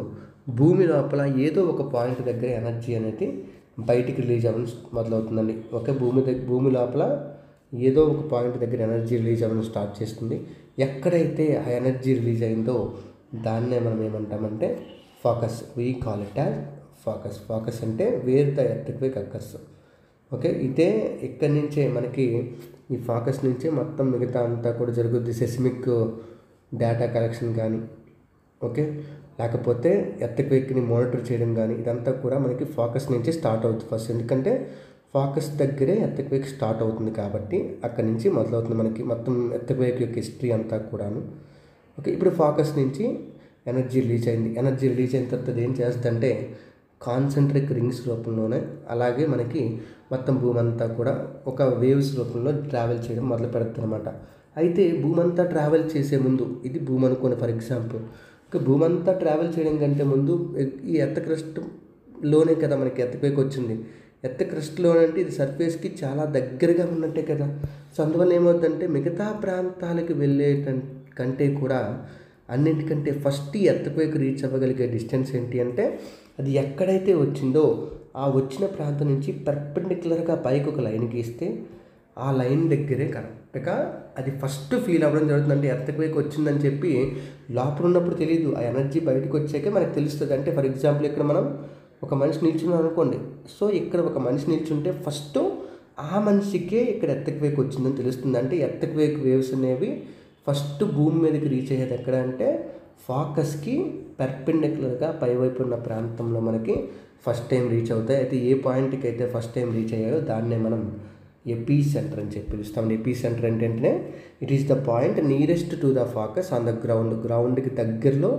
S1: భూమి లోపల ఏదో ఒక పాయింట్ దగ్గర ఎనర్జీ అనేది బయటికి రిలీజ్ అవ్వడం మొదలవుతుందండి ఓకే భూమి దగ్గర భూమి లోపల ఏదో ఒక పాయింట్ దగ్గర ఎనర్జీ రిలీజ్ అవ్వడం స్టార్ట్ చేస్తుంది ఎక్కడైతే ఆ ఎనర్జీ రిలీజ్ అయిందో దాన్నే మనం ఏమంటామంటే focus we call it as focus focus అంటే where the earthquake occurs okay ఇదే ఇక్కడి నుంచే మనకి ఈ ఫోకస్ నుంచే మొత్తం మిగతా అంతా కూడా జరుగుద్ది సెస్మిక్ డేటా కలెక్షన్ కానీ ఓకే లేకపోతే ఎర్త్క్వేక్ని మానిటర్ చేయడం కానీ ఇదంతా కూడా మనకి ఫోకస్ నుంచి స్టార్ట్ అవుతుంది ఫస్ట్ ఎందుకంటే ఫోకస్ దగ్గరే ఎర్త్క్వేక్ స్టార్ట్ అవుతుంది కాబట్టి అక్కడి నుంచి మొదలవుతుంది మనకి మొత్తం ఎర్త్క్వేక్ యొక్క హిస్టరీ అంతా కూడాను ఓకే ఇప్పుడు ఫోకస్ నుంచి ఎనర్జీ రిలీజ్ అయింది ఎనర్జీ రిలీజ్ అయిన తర్వాత అది ఏం చేస్తుందంటే కాన్సెంట్రిక్ రింగ్స్ రూపంలోనే అలాగే మనకి మొత్తం భూమి అంతా కూడా ఒక వేవ్స్ రూపంలో ట్రావెల్ చేయడం మొదలు పెడుతుంది అనమాట అయితే భూమి అంతా ట్రావెల్ చేసే ముందు ఇది భూమి అనుకోని ఫర్ ఎగ్జాంపుల్ ఇక భూమి అంతా ట్రావెల్ చేయడం కంటే ముందు ఈ ఎత్త క్రస్ట్లోనే కదా మనకి ఎత్తపైకి వచ్చింది ఎత్త క్రస్ట్లో అంటే ఇది సర్ఫేస్కి చాలా దగ్గరగా ఉన్నట్టే కదా సో అందువల్ల ఏమవుతుందంటే మిగతా ప్రాంతాలకు వెళ్ళే కంటే కూడా అన్నింటికంటే ఫస్ట్ ఈ ఎత్తపైకి రీచ్ అవ్వగలిగే డిస్టెన్స్ ఏంటి అంటే అది ఎక్కడైతే వచ్చిందో ఆ వచ్చిన ప్రాంతం నుంచి పర్పెండిక్యులర్గా పైకి ఒక లైన్ గీస్తే ఆ లైన్ దగ్గరే కరెక్ట్గా అది ఫస్ట్ ఫీల్ అవ్వడం జరుగుతుంది అంటే ఎర్త్క్వేక్ వచ్చిందని చెప్పి లోపల ఉన్నప్పుడు తెలియదు ఆ ఎనర్జీ బయటకు వచ్చాకే మనకు తెలుస్తుంది అంటే ఫర్ ఎగ్జాంపుల్ ఇక్కడ మనం ఒక మనిషి నిల్చున్నాం అనుకోండి సో ఇక్కడ ఒక మనిషి నిల్చుంటే ఫస్ట్ ఆ మనిషికే ఇక్కడ ఎర్త్క్వేక్ వచ్చిందని తెలుస్తుంది అంటే ఎర్త్క్వేక్ వేవ్స్ అనేవి ఫస్ట్ భూమి మీదకి రీచ్ అయ్యేది ఎక్కడ అంటే ఫోకస్కి పెర్పెండిక్యులర్గా పైవైపు ఉన్న ప్రాంతంలో మనకి ఫస్ట్ టైం రీచ్ అవుతాయి అయితే ఏ పాయింట్కి అయితే ఫస్ట్ టైం రీచ్ అయ్యాయో దాన్నే మనం ఎపీ సెంటర్ అని చెప్పి పిలుస్తాం ఎపీ సెంటర్ ఏంటంటే it is the point nearest to the focus on the ground గ్రౌండ్కి దగ్గరలో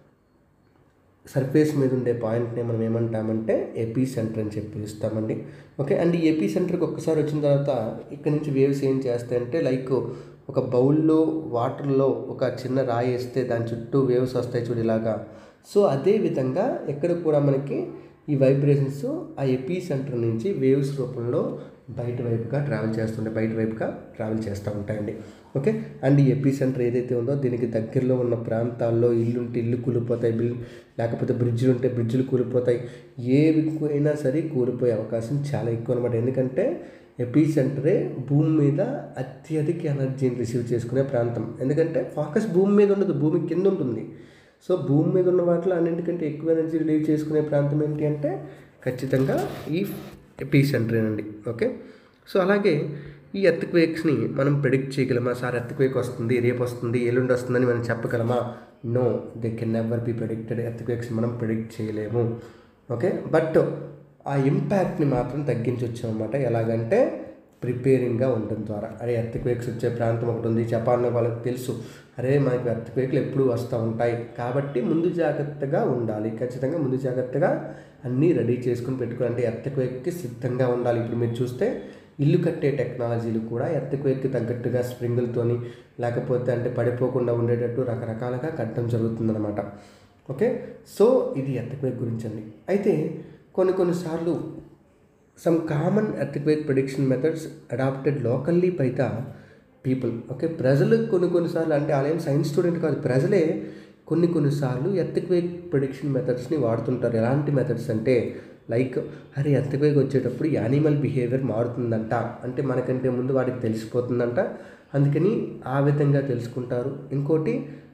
S1: సర్ఫేస్ మీద ఉండే పాయింట్ని మనం ఏమంటామంటే ఎపీ సెంటర్ అని చెప్పి పిలుస్తామండి ఓకే అండ్ ఈ ఎపీ సెంటర్కి ఒక్కసారి వచ్చిన తర్వాత ఇక్కడ నుంచి వేవ్స్ ఏం చేస్తాయంటే లైక్ ఒక బౌల్లో వాటర్లో ఒక చిన్న రాయి వేస్తే దాని చుట్టూ వేవ్స్ వస్తాయి చూడు ఇలాగా సో అదే విధంగా ఎక్కడ కూడా మనకి ఈ వైబ్రేషన్స్ ఆ ఎపీ సెంటర్ నుంచి వేవ్స్ రూపంలో బయట వైపుగా ట్రావెల్ చేస్తుంటే బయట వైపుగా ట్రావెల్ చేస్తూ ఉంటాయండి ఓకే అండ్ ఈ ఎపీ సెంటర్ ఏదైతే ఉందో దీనికి దగ్గరలో ఉన్న ప్రాంతాల్లో ఇల్లు ఉంటే ఇల్లు కూలిపోతాయి బిల్ లేకపోతే బ్రిడ్జ్లు ఉంటే బ్రిడ్జ్లు కూలిపోతాయి ఏవి అయినా సరే కూలిపోయే అవకాశం చాలా ఎక్కువ అనమాట ఎందుకంటే ఎపీ సెంటరే భూమి మీద అత్యధిక ఎనర్జీని రిసీవ్ చేసుకునే ప్రాంతం ఎందుకంటే ఫోకస్ భూమి మీద ఉండదు భూమి కింద ఉంటుంది సో భూమి మీద ఉన్న వాటిలో అన్నింటికంటే ఎక్కువ ఎనర్జీ రిలీవ్ చేసుకునే ప్రాంతం ఏంటి అంటే ఖచ్చితంగా ఈ ఎపీ సెంటరేనండి ఓకే సో అలాగే ఈ ఎర్త్క్వేక్స్ని మనం ప్రిడిక్ట్ చేయగలమా సార్ ఎర్త్క్వేక్ వస్తుంది రేపు వస్తుంది ఎల్లుండి వస్తుందని మనం చెప్పగలమా no they can never be predicted earthquakes మనం ప్రిడిక్ట్ చేయలేము ఓకే బట్ ఆ ఇంపాక్ట్ని మాత్రం తగ్గించవచ్చు అనమాట ఎలాగంటే ప్రిపేరింగ్గా ఉండడం ద్వారా అరే ఎర్త్క్వేక్స్ వచ్చే ప్రాంతం ఒకటి ఉంది జపాన్లో వాళ్ళకి తెలుసు అరే మనకి ఎర్త్క్వేక్లు ఎప్పుడు వస్తూ ఉంటాయి కాబట్టి ముందు జాగ్రత్తగా ఉండాలి ఖచ్చితంగా ముందు జాగ్రత్తగా అన్నీ రెడీ చేసుకుని పెట్టుకోవాలి అంటే ఎర్త్క్వేక్కి సిద్ధంగా ఉండాలి ఇప్పుడు మీరు చూస్తే ఇల్లు కట్టే టెక్నాలజీలు కూడా ఎర్త్క్వేక్కి తగ్గట్టుగా స్ప్రింగులతోని లేకపోతే అంటే పడిపోకుండా ఉండేటట్టు రకరకాలుగా కట్టడం జరుగుతుందన్నమాట ఓకే సో ఇది ఎర్త్క్వేక్ గురించి అండి అయితే కొన్ని కొన్నిసార్లు some common earthquake prediction methods adapted locally by the people okay ప్రజలు కొన్ని కొన్నిసార్లు అంటే వాళ్ళేం సైన్స్ స్టూడెంట్ కాదు ప్రజలే కొన్ని కొన్నిసార్లు ఎర్త్క్వేక్ ప్రిడిక్షన్ మెథడ్స్ని వాడుతుంటారు ఎలాంటి మెథడ్స్ అంటే లైక్ అరే ఎర్త్క్వేక్ వచ్చేటప్పుడు యానిమల్ బిహేవియర్ మారుతుందంట అంటే మనకంటే ముందు వాడికి తెలిసిపోతుందంట అందుకని ఆ విధంగా తెలుసుకుంటారు ఇంకోటి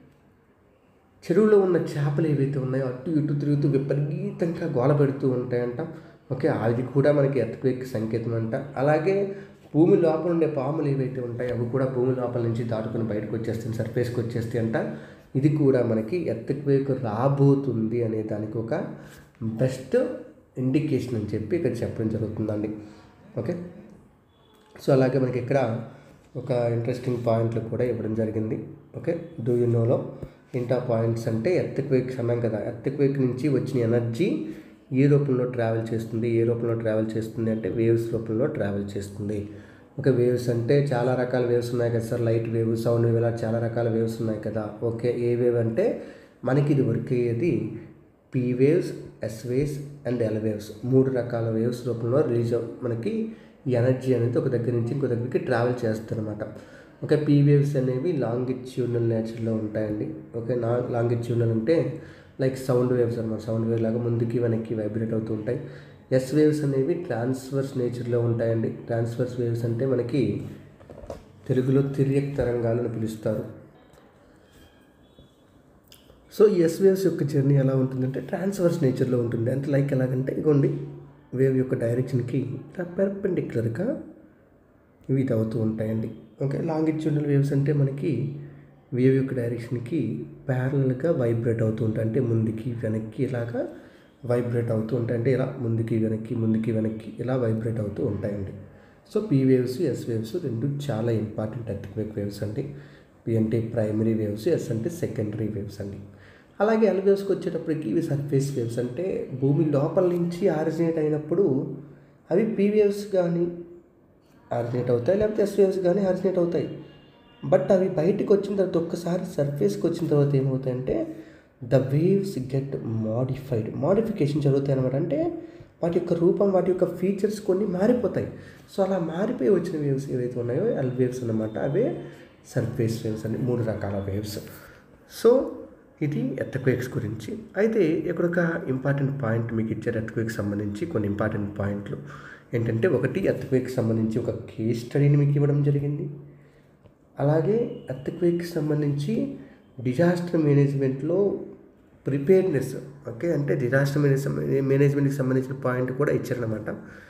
S1: చెరువులో ఉన్న చేపలు ఏవైతే ఉన్నాయో అటు ఇటు తిరుగుతూ విపరీతంగా గోల పెడుతూ ఉంటాయంట ఓకే అది కూడా మనకి ఎర్త్క్వేక్ సంకేతం అంట అలాగే భూమి లోపల ఉండే పాములు ఏవైతే ఉంటాయో అవి కూడా భూమి లోపల నుంచి దాటుకుని బయటకు వచ్చేస్తాయి సర్ఫేస్కి వచ్చేస్తాయి అంట ఇది కూడా మనకి ఎర్త్క్వేక్ రాబోతుంది అనే దానికి ఒక బెస్ట్ ఇండికేషన్ అని చెప్పి ఇక్కడ చెప్పడం జరుగుతుందండి ఓకే సో అలాగే మనకి ఇక్కడ ఒక ఇంట్రెస్టింగ్ పాయింట్లు కూడా ఇవ్వడం జరిగింది ఓకే డూ యూ నోలో ఇంటా పాయింట్స్ అంటే ఎర్త్క్వేక్స్ అన్నాం కదా ఎర్త్క్వేక్ నుంచి వచ్చిన ఎనర్జీ ఏ రూపంలో ట్రావెల్ చేస్తుంది ఏ రూపంలో ట్రావెల్ చేస్తుంది అంటే వేవ్స్ రూపంలో ట్రావెల్ చేస్తుంది ఓకే వేవ్స్ అంటే చాలా రకాల వేవ్స్ ఉన్నాయి కదా sir light wave sound wave ఇలా చాలా రకాల వేవ్స్ ఉన్నాయి కదా ఓకే ఏ వేవ్ అంటే మనకి ఇది వర్క్ అయ్యేది P waves S waves and L waves మూడు రకాల వేవ్స్ రూపంలో రిలీజ్ అవ్- మనకి ఈ ఎనర్జీ అనేది ఒక దగ్గర నుంచి ఇంకో దగ్గరికి ట్రావెల్ చేస్తుందన్నమాట ఓకే పీ వేవ్స్ అనేవి లాంగిట్యూనల్ నేచర్లో ఉంటాయండి ఓకే నా లాంగిట్యూనల్ అంటే లైక్ సౌండ్ వేవ్స్ అనమాట సౌండ్ వేవ్ లాగా ముందుకి వెనక్కి వైబ్రేట్ అవుతూ ఉంటాయి ఎస్ వేవ్స్ అనేవి ట్రాన్స్వర్స్ నేచర్లో ఉంటాయండి ట్రాన్స్వర్స్ వేవ్స్ అంటే మనకి తెలుగులో తిరియక్ తరంగాలు అని పిలుస్తారు సో ఈ ఎస్ వేవ్స్ యొక్క జర్నీ ఎలా ఉంటుందంటే ట్రాన్స్వర్స్ నేచర్లో ఉంటుంది అంటే లైక్ ఎలాగంటే ఇగోండి వేవ్ యొక్క డైరెక్షన్కి ఇలా పెర్పెండిక్యులర్గా ఇవి ఇది అవుతూ ఉంటాయండి ఓకే లాంగిట్యూడల్ వేవ్స్ అంటే మనకి వేవ్ యొక్క డైరెక్షన్కి ప్యారలల్గా వైబ్రేట్ అవుతూ ఉంటాయి అంటే ముందుకి వెనక్కి ఇలాగా వైబ్రేట్ అవుతూ ఉంటాయి అంటే ఇలా ముందుకి వెనక్కి ముందుకి వెనక్కి ఇలా వైబ్రేట్ అవుతూ ఉంటాయండి so P waves S waves రెండు చాలా ఇంపార్టెంట్ ఎర్త్క్వేక్ వేవ్స్ అండి పి అంటే ప్రైమరీ వేవ్స్ ఎస్ అంటే సెకండరీ వేవ్స్ అండి అలాగే ఎల్ వేవ్స్కి వచ్చేటప్పటికి ఇవి సర్ఫేస్ వేవ్స్ అంటే భూమి లోపల నుంచి ఆరిజినేట్ అయినప్పుడు అవి పీ వేవ్స్ కానీ ఆరిజినేట్ అవుతాయి లేకపోతే ఎస్ వేవ్స్ కానీ ఆరిజినేట్ అవుతాయి బట్ అవి బయటికి వచ్చిన తర్వాత ఒక్కసారి సర్ఫేస్కి వచ్చిన తర్వాత ఏమవుతాయంటే the waves get modified modification జరుగుతాయి అనమాట అంటే వాటి యొక్క రూపం వాటి యొక్క ఫీచర్స్ కొన్ని మారిపోతాయి సో అలా మారిపోయి వచ్చిన వేవ్స్ ఏవైతే ఉన్నాయో ఎల్ వేవ్స్ అన్నమాట అవే సర్ఫేస్ వేవ్స్ అని మూడు రకాల వేవ్స్ సో ఇది ఎర్త్క్వేక్స్ గురించి అయితే ఇక్కడ ఒక ఇంపార్టెంట్ పాయింట్ మీకు ఇచ్చారు ఎర్త్క్వేక్ సంబంధించి కొన్ని ఇంపార్టెంట్ పాయింట్లు ఏంటంటే ఒకటి ఎర్త్క్వేక్ సంబంధించి ఒక కేస్ స్టడీని మీకు ఇవ్వడం జరిగింది అలాగే ఎర్త్క్వేక్ సంబంధించి డిజాస్టర్ మేనేజ్మెంట్లో ప్రిపేర్నెస్ ఓకే అంటే డిజాస్టర్ మేనేజ్ మేనేజ్మెంట్కి సంబంధించిన పాయింట్ కూడా ఇచ్చారనమాట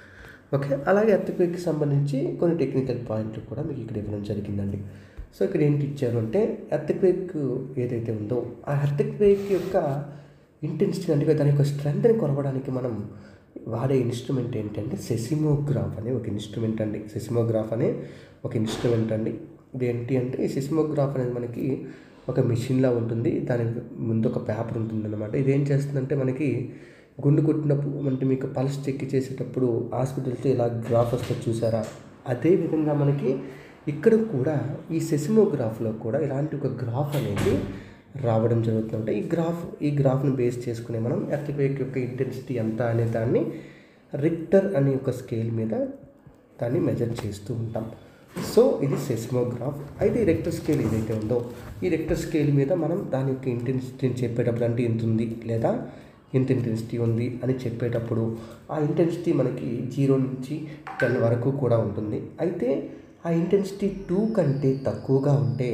S1: ఓకే అలాగే ఎర్త్క్వేక్కి సంబంధించి కొన్ని టెక్నికల్ పాయింట్లు కూడా మీకు ఇక్కడ ఇవ్వడం జరిగిందండి సో ఇక్కడ ఏంటి ఇచ్చారు అంటే ఎర్త్క్వేక్ ఏదైతే ఉందో ఆ ఎర్త్క్వేక్ యొక్క ఇంటెన్సిటీ అంటే దాని యొక్క స్ట్రెంగ్త్ని కొలవడానికి మనం వాడే ఇన్స్ట్రుమెంట్ ఏంటంటే సెసిమోగ్రాఫ్ అనే ఒక ఇన్స్ట్రుమెంట్ అండి సెసిమోగ్రాఫ్ అనే ఒక ఇన్స్ట్రుమెంట్ అండి ఇది ఏంటి అంటే ఈ సెసిమోగ్రాఫ్ అనేది మనకి ఒక మిషన్లా ఉంటుంది దాని ముందు ఒక పేపర్ ఉంటుంది అనమాట ఇదేం చేస్తుందంటే మనకి గుండు కొట్టినప్పుడు అంటే మీకు పల్స్ చెక్ చేసేటప్పుడు హాస్పిటల్తో ఇలా గ్రాఫ్ వస్తుంది చూసారా అదే విధంగా మనకి ఇక్కడ కూడా ఈ సెసిమోగ్రాఫ్లో కూడా ఇలాంటి ఒక గ్రాఫ్ అనేది రావడం జరుగుతుందంటే ఈ గ్రాఫ్ ఈ గ్రాఫ్ని బేస్ చేసుకుని మనం ఎర్త్క్వేక్ యొక్క ఇంటెన్సిటీ ఎంత అనే దాన్ని రిక్టర్ అనే ఒక స్కేల్ మీద దాన్ని మెజర్ చేస్తూ ఉంటాం సో ఇది సెస్మోగ్రాఫ్ అయితే ఈ రెక్టర్ స్కేల్ ఏదైతే ఉందో ఈ రెక్టర్ స్కేల్ మీద మనం దాని యొక్క ఇంటెన్సిటీని చెప్పేటప్పుడు అంటే ఎంత ఉంది లేదా ఎంత ఇంటెన్సిటీ ఉంది అని చెప్పేటప్పుడు ఆ ఇంటెన్సిటీ మనకి జీరో నుంచి టెన్ వరకు కూడా ఉంటుంది అయితే ఆ ఇంటెన్సిటీ టూ కంటే తక్కువగా ఉంటే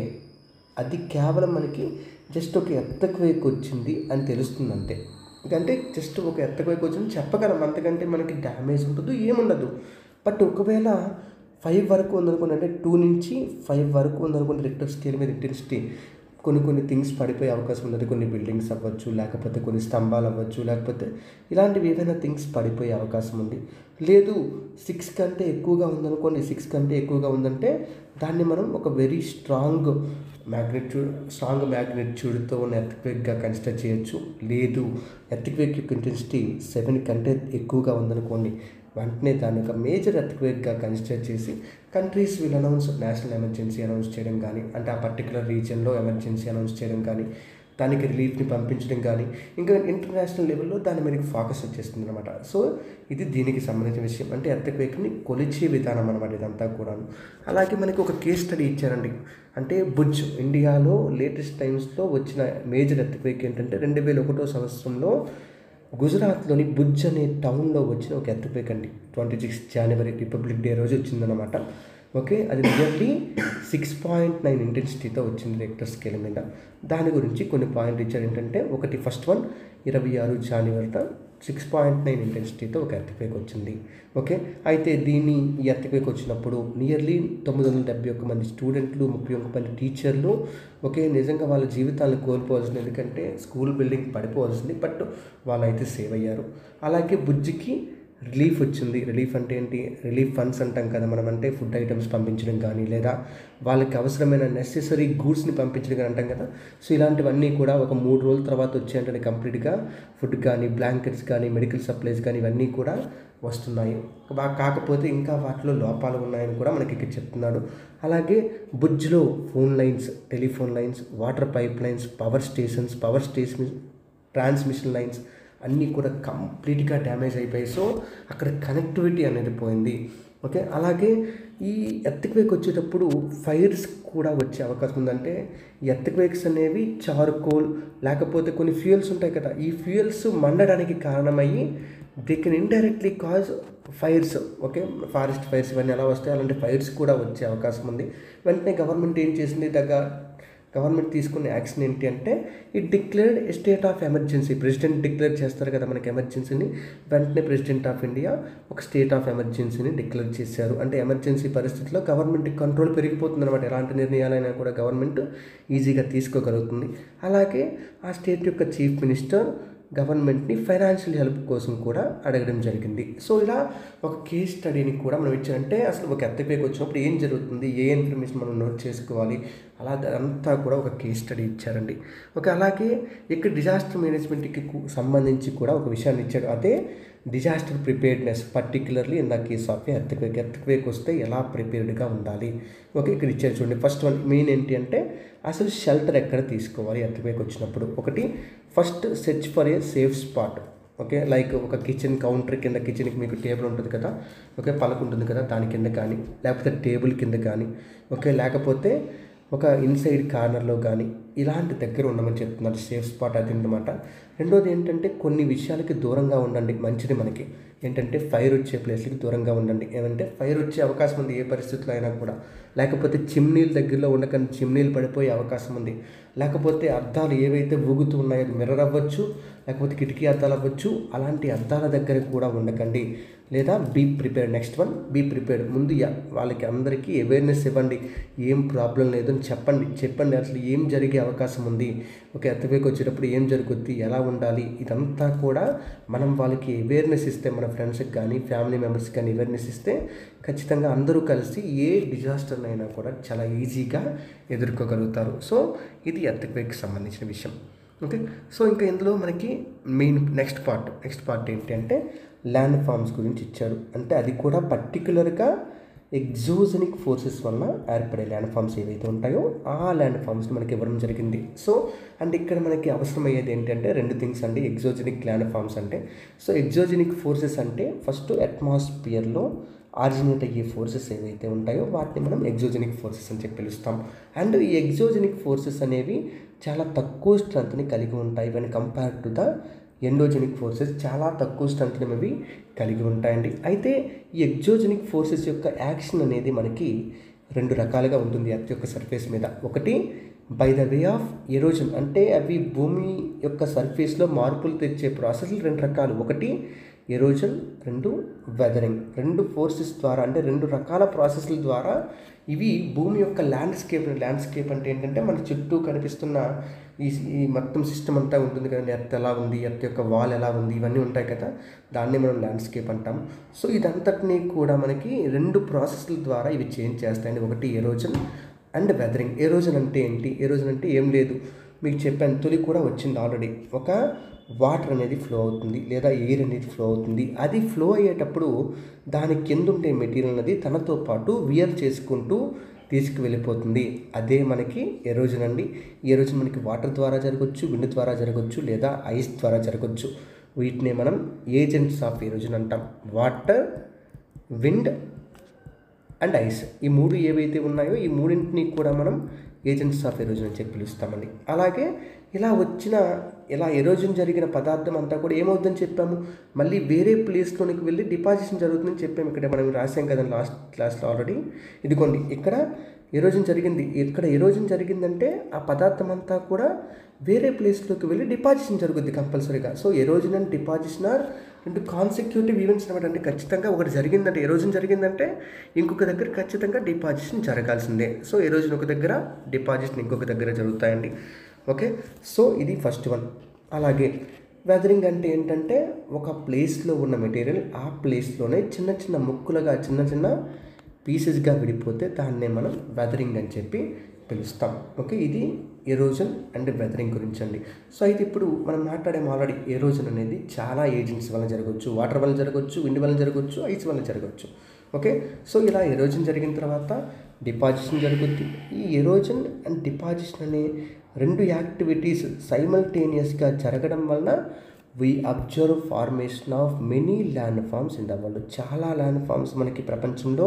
S1: అది కేవలం మనకి జస్ట్ ఒక ఎర్తక్వేక్ వచ్చింది అని తెలుస్తుంది అంతే అంటే జస్ట్ ఒక ఎర్తక్వేక్ వచ్చింది చెప్పగలం అంతకంటే మనకి డ్యామేజ్ ఉంటుంది ఏముండదు బట్ ఒకవేళ ఫైవ్ వరకు ఉందనుకోండి అంటే టూ నుంచి ఫైవ్ వరకు ఉందనుకోండి రిక్టర్ స్కేల్ మీద ఇంటెన్సిటీ కొన్ని కొన్ని థింగ్స్ పడిపోయే అవకాశం ఉన్నది కొన్ని బిల్డింగ్స్ అవ్వచ్చు లేకపోతే కొన్ని స్తంభాలు అవ్వచ్చు లేకపోతే ఇలాంటివి ఏదైనా థింగ్స్ పడిపోయే అవకాశం ఉంది లేదు సిక్స్ కంటే ఎక్కువగా ఉందనుకోండి సిక్స్ కంటే ఎక్కువగా ఉందంటే దాన్ని మనం ఒక వెరీ స్ట్రాంగ్ మ్యాగ్నెట్యూడ్ స్ట్రాంగ్ మ్యాగ్నెట్యూడ్తో ఉన్న ఎర్త్క్వేక్గా కన్సిడర్ చేయొచ్చు లేదు ఎర్త్క్వేక్ యొక్క ఇంటెన్సిటీ సెవెన్ కంటే ఎక్కువగా ఉందనుకోండి వెంటనే దాన్ని ఒక మేజర్ ఎర్త్క్వేక్గా కన్సిడర్ చేసి countries will announce national emergency announce చేయడం కానీ అంటే ఆ పర్టికులర్ రీజియన్లో ఎమర్జెన్సీ అనౌన్స్ చేయడం కానీ దానికి రిలీఫ్ని పంపించడం కానీ ఇంకా ఇంటర్నేషనల్ లెవెల్లో దాని మీదకి ఫోకస్ వచ్చేస్తుంది అనమాట సో ఇది దీనికి సంబంధించిన విషయం అంటే ఎర్త్క్వేక్ని కొలిచే విధానం అనమాట ఇదంతా కూడా అలాగే మనకి ఒక కేస్ స్టడీ ఇచ్చారండి అంటే బుజ్ ఇండియాలో లేటెస్ట్ టైమ్స్లో వచ్చిన మేజర్ ఎర్త్క్వేక్ ఏంటంటే రెండు వేల ఒకటో సంవత్సరంలో గుజరాత్లోని బుజ్ అనే టౌన్లో వచ్చిన ఒక ఎర్త్క్వేక్ అండి twenty six January Republic Day రోజు వచ్చిందనమాట ఓకే అది నియర్లీ సిక్స్ పాయింట్ నైన్ ఇంటెన్సిటీతో వచ్చింది రెక్టర్ స్కేల్ మీద దాని గురించి కొన్ని పాయింట్ ఇచ్చారు ఏంటంటే ఒకటి ఫస్ట్ వన్ ఇరవై ఆరు జనవరితో సిక్స్ పాయింట్ నైన్ ఇంటెన్సిటీతో ఒక ఎర్త్క్వేక్ వచ్చింది ఓకే అయితే దీన్ని ఈ ఎర్త్క్వేక్ వచ్చినప్పుడు నియర్లీ తొమ్మిది వందల డెబ్బై ఒక్క మంది స్టూడెంట్లు ముప్పై ఒక్క మంది టీచర్లు ఓకే నిజంగా వాళ్ళ జీవితాలను కోల్పోవాల్సింది ఎందుకంటే స్కూల్ బిల్డింగ్ పడిపోవాల్సింది బట్ వాళ్ళైతే సేవ్ అయ్యారు అలాగే బుజ్జికి రిలీఫ్ వచ్చింది రిలీఫ్ అంటే ఏంటి రిలీఫ్ ఫండ్స్ అంటాం కదా మనం అంటే ఫుడ్ ఐటమ్స్ పంపించడం కానీ లేదా వాళ్ళకి అవసరమైన నెసెసరీ గూడ్స్ని పంపించడం కానీ అంటాం కదా సో ఇలాంటివన్నీ కూడా ఒక మూడు రోజుల తర్వాత వచ్చాయంటే కంప్లీట్గా ఫుడ్ కానీ బ్లాంకెట్స్ కానీ మెడికల్ సప్లైస్ కానీ ఇవన్నీ కూడా వస్తున్నాయి బా- కాకపోతే ఇంకా వాటిలో లోపాలు ఉన్నాయని కూడా మనకి ఇక్కడ చెప్తున్నాడు అలాగే బుజ్లో phone lines telephone lines water pipe lines power stations power station transmission lines అన్నీ కూడా కంప్లీట్గా డ్యామేజ్ అయిపోయాయి సో అక్కడ కనెక్టివిటీ అనేది పోయింది ఓకే అలాగే ఈ ఎర్త్క్వేక్ వచ్చేటప్పుడు ఫైర్స్ కూడా వచ్చే అవకాశం ఉందంటే ఈ ఎర్త్క్వేక్స్ అనేవి చార్కోల్ లేకపోతే కొన్ని ఫ్యూయల్స్ ఉంటాయి కదా ఈ ఫ్యూయల్స్ మండడానికి కారణమయ్యి they can indirectly cause fires okay forest fires ఇవన్నీ ఎలా వస్తాయి అలాంటి ఫైర్స్ కూడా వచ్చే అవకాశం ఉంది వెంటనే గవర్నమెంట్ ఏం చేసింది దగ్గర గవర్నమెంట్ తీసుకున్న యాక్షన్ ఏంటి అంటే ఈ declared state of emergency president declare చేస్తారు కదా మనకి ఎమర్జెన్సీని వెంటనే ప్రెసిడెంట్ ఆఫ్ ఇండియా ఒక స్టేట్ ఆఫ్ ఎమర్జెన్సీని డిక్లేర్ చేశారు అంటే ఎమర్జెన్సీ పరిస్థితిలో గవర్నమెంట్ కంట్రోల్ పెరిగిపోతుంది అనమాట ఎలాంటి నిర్ణయాలైనా కూడా గవర్నమెంట్ ఈజీగా తీసుకోగలుగుతుంది అలాగే ఆ స్టేట్ యొక్క చీఫ్ మినిస్టర్ గవర్నమెంట్ని ఫైనాన్షియల్ హెల్ప్ కోసం కూడా అడగడం జరిగింది సో ఇలా ఒక కేస్ స్టడీని కూడా మనం ఇచ్చారంటే అసలు ఒక ఎత్తపేకి వచ్చినప్పుడు ఏం జరుగుతుంది ఏ ఇన్ఫర్మేషన్ మనం నోట్ చేసుకోవాలి అలా అంతా కూడా ఒక కేస్ స్టడీ ఇచ్చారండి ఓకే అలాగే ఇక్కడ డిజాస్టర్ మేనేజ్మెంట్కి సంబంధించి కూడా ఒక విషయాన్ని ఇచ్చాడు అదే disaster preparedness particularly in the case of earthquake earthquake వస్తే ఎలా ప్రిపేర్డ్గా ఉండాలి ఓకే ఇక్కడ ఇచ్చారు చూడండి ఫస్ట్ వన్ మెయిన్ ఏంటి అంటే అసలు షెల్టర్ ఎక్కడ తీసుకోవాలి ఎర్త్క్వేక్ వచ్చినప్పుడు ఒకటి first search for a safe spot okay like ఒక కిచెన్ కౌంటర్ కింద కిచెన్కి మీకు టేబుల్ ఉంటుంది కదా ఓకే పలక ఉంటుంది కదా దాని కింద కానీ లేకపోతే టేబుల్ కింద కానీ ఓకే లేకపోతే ఒక ఇన్సైడ్ కార్నర్లో కానీ ఇలాంటి దగ్గర ఉండమని చెప్తున్నారు సేఫ్ స్పాట్ అది అనమాట రెండోది ఏంటంటే కొన్ని విషయాలకి దూరంగా ఉండండి మంచిది మనకి ఏంటంటే ఫైర్ వచ్చే ప్లేస్లకి దూరంగా ఉండండి ఏమంటే ఫైర్ వచ్చే అవకాశం ఉంది ఏ పరిస్థితుల్లో అయినా కూడా లేకపోతే చిమ్నీల దగ్గరలో ఉండకని చిమ్నీలు పడిపోయే అవకాశం ఉంది లేకపోతే అద్దాలు ఏవైతే ఊగుతూ ఉన్నాయో అది మిర్రర్ అవ్వచ్చు లేకపోతే కిటికీ అద్దాలు అవ్వచ్చు అలాంటి అద్దాల దగ్గర కూడా ఉండకండి లేదా be prepared next one be prepared ముందు యా- వాళ్ళకి అందరికీ అవేర్నెస్ ఇవ్వండి ఏం ప్రాబ్లం లేదని చెప్పండి చెప్పండి అసలు ఏం జరిగే అవకాశం ఉంది ఒక ఎత్తవేకి వచ్చేటప్పుడు ఏం జరుగుద్ది ఎలా ఉండాలి ఇదంతా కూడా మనం వాళ్ళకి అవేర్నెస్ ఇస్తే మన ఫ్రెండ్స్కి కానీ ఫ్యామిలీ మెంబర్స్కి కానీ అవేర్నెస్ ఇస్తే ఖచ్చితంగా అందరూ కలిసి ఏ డిజాస్టర్నైనా కూడా చాలా ఈజీగా ఎదుర్కోగలుగుతారు సో ఇది ఎర్త్క్వేక్కి సంబంధించిన విషయం ఓకే సో ఇంకా ఇందులో మనకి main next part next part ఏంటి అంటే ల్యాండ్ ఫార్మ్స్ గురించి ఇచ్చాడు అంటే అది కూడా పర్టికులర్గా ఎగ్జోజనిక్ ఫోర్సెస్ వలన ఏర్పడే ల్యాండ్ ఫామ్స్ ఏవైతే ఉంటాయో ఆ ల్యాండ్ ఫామ్స్ని మనకి ఇవ్వడం జరిగింది సో అండ్ ఇక్కడ మనకి అవసరమయ్యేది ఏంటంటే రెండు థింగ్స్ అండి ఎగ్జోజనిక్ ల్యాండ్ ఫామ్స్ అంటే సో ఎగ్జోజనిక్ ఫోర్సెస్ అంటే ఫస్ట్ అట్మాస్ఫియర్లో ఆరిజినేట్ అయ్యే ఫోర్సెస్ ఏవైతే ఉంటాయో వాటిని మనం ఎగ్జోజనిక్ ఫోర్సెస్ అని చెప్పి పిలుస్తాం అండ్ ఈ ఎగ్జోజనిక్ ఫోర్సెస్ అనేవి చాలా తక్కువ స్ట్రెంత్ని కలిగి ఉంటాయి when compare to the endogenic forces చాలా తక్కువ స్ట్రెంత్ని అవి కలిగి ఉంటాయండి అయితే ఈ ఎగ్జోజెనిక్ ఫోర్సెస్ యొక్క యాక్షన్ అనేది మనకి రెండు రకాలుగా ఉంటుంది ఎర్త్ యొక్క సర్ఫేస్ మీద ఒకటి by the way of erosion అంటే అవి భూమి యొక్క సర్ఫేస్లో మార్పులు తెచ్చే ప్రాసెస్లు రెండు రకాలు ఒకటి ఎరోజన్ రెండు వెదరింగ్ రెండు ఫోర్సెస్ ద్వారా అంటే రెండు రకాల ప్రాసెస్ల ద్వారా ఇవి భూమి యొక్క ల్యాండ్స్కేప్ ల్యాండ్స్కేప్ అంటే ఏంటంటే మన చుట్టూ కనిపిస్తున్న ఈ ఈ మొత్తం సిస్టమ్ అంతా ఉంటుంది కదండి ఎర్త్ ఎలా ఉంది ఎర్త్ యొక్క వాల్ ఎలా ఉంది ఇవన్నీ ఉంటాయి కదా దాన్ని మనం ల్యాండ్స్కేప్ అంటాం సో ఇదంతటినీ కూడా మనకి రెండు ప్రాసెస్ల ద్వారా ఇవి చేంజ్ చేస్తాయండి ఒకటి ఎరోజన్ అండ్ వెదరింగ్ ఎరోజన్ అంటే ఏంటి ఎరోజన్ అంటే ఏం లేదు మీకు చెప్పాను తొలి కూడా వచ్చింది ఆల్రెడీ ఒక వాటర్ అనేది ఫ్లో అవుతుంది లేదా ఎయిర్ అనేది ఫ్లో అవుతుంది అది ఫ్లో అయ్యేటప్పుడు దాని కింద ఉండే మెటీరియల్ అనేది తనతో పాటు వియర్ చేసుకుంటూ తీసుకువెళ్ళిపోతుంది అదే మనకి ఎరోజన్ అండి ఈ ఎరోజన్ మనకి వాటర్ ద్వారా జరగవచ్చు విండ్ ద్వారా జరగవచ్చు లేదా ఐస్ ద్వారా జరగవచ్చు వీటిని మనం ఏజెంట్స్ ఆఫ్ ఎరోజన్ అంటాం వాటర్ విండ్ అండ్ ఐస్ ఈ మూడు ఏవైతే ఉన్నాయో ఈ మూడింటిని కూడా మనం ఏజెంట్స్ ఆఫ్ ఎరోజన్ అని చెప్పి పిలుస్తామండి అలాగే ఇలా వచ్చిన ఇలా ఎరోజన్ జరిగిన పదార్థం అంతా కూడా ఏమవుతుందని చెప్పాము మళ్ళీ వేరే ప్లేస్లోనికి వెళ్ళి డిపాజిషన్ జరుగుతుందని చెప్పాము ఇక్కడ మనం రాసాం కదా లాస్ట్ క్లాస్లో ఆల్రెడీ ఇదిగోండి ఇక్కడ ఎరోజన్ జరిగింది ఇక్కడ ఎరోజన్ జరిగిందంటే ఆ పదార్థం అంతా కూడా వేరే ప్లేస్లోకి వెళ్ళి డిపాజిషన్ జరుగుద్ది కంపల్సరీగా so erosion and deposition are రెండు కాన్సిక్యూటివ్ ఈవెంట్స్ అనమాట అంటే ఖచ్చితంగా ఒకటి జరిగిందంటే ఎరోజన్ జరిగిందంటే ఇంకొక దగ్గర ఖచ్చితంగా డిపాజిషన్ జరగాల్సిందే సో ఎరోజన్ ఒక దగ్గర డిపాజిషన్ ఇంకొక దగ్గర జరుగుతాయండి ఓకే సో ఇది ఫస్ట్ వన్ అలాగే వెదరింగ్ అంటే ఏంటంటే ఒక ప్లేస్లో ఉన్న మెటీరియల్ ఆ ప్లేస్లోనే చిన్న చిన్న ముక్కులుగా చిన్న చిన్న పీసెస్గా విడిపోతే దాన్నే మనం వెదరింగ్ అని చెప్పి పిలుస్తాం ఓకే ఇది ఎరోజన్ అండ్ వెదరింగ్ గురించి అండి సో అయితే ఇప్పుడు మనం మాట్లాడే ఆల్రెడీ ఎరోజన్ అనేది చాలా ఏజెంట్స్ వల్ల జరగవచ్చు వాటర్ వల్ల జరగవచ్చు విండ్ వల్ల జరగవచ్చు ఐస్ వల్ల జరగవచ్చు ఓకే సో ఇలా ఎరోజన్ జరిగిన తర్వాత డిపాజిషన్ జరుగుద్ది ఈ ఎరోజన్ అండ్ డిపాజిషన్ అనే రెండు యాక్టివిటీస్ సైమల్టేనియస్గా జరగడం వలన we observe formation of many land forms in the world చాలా ల్యాండ్ ఫామ్స్ మనకి ప్రపంచంలో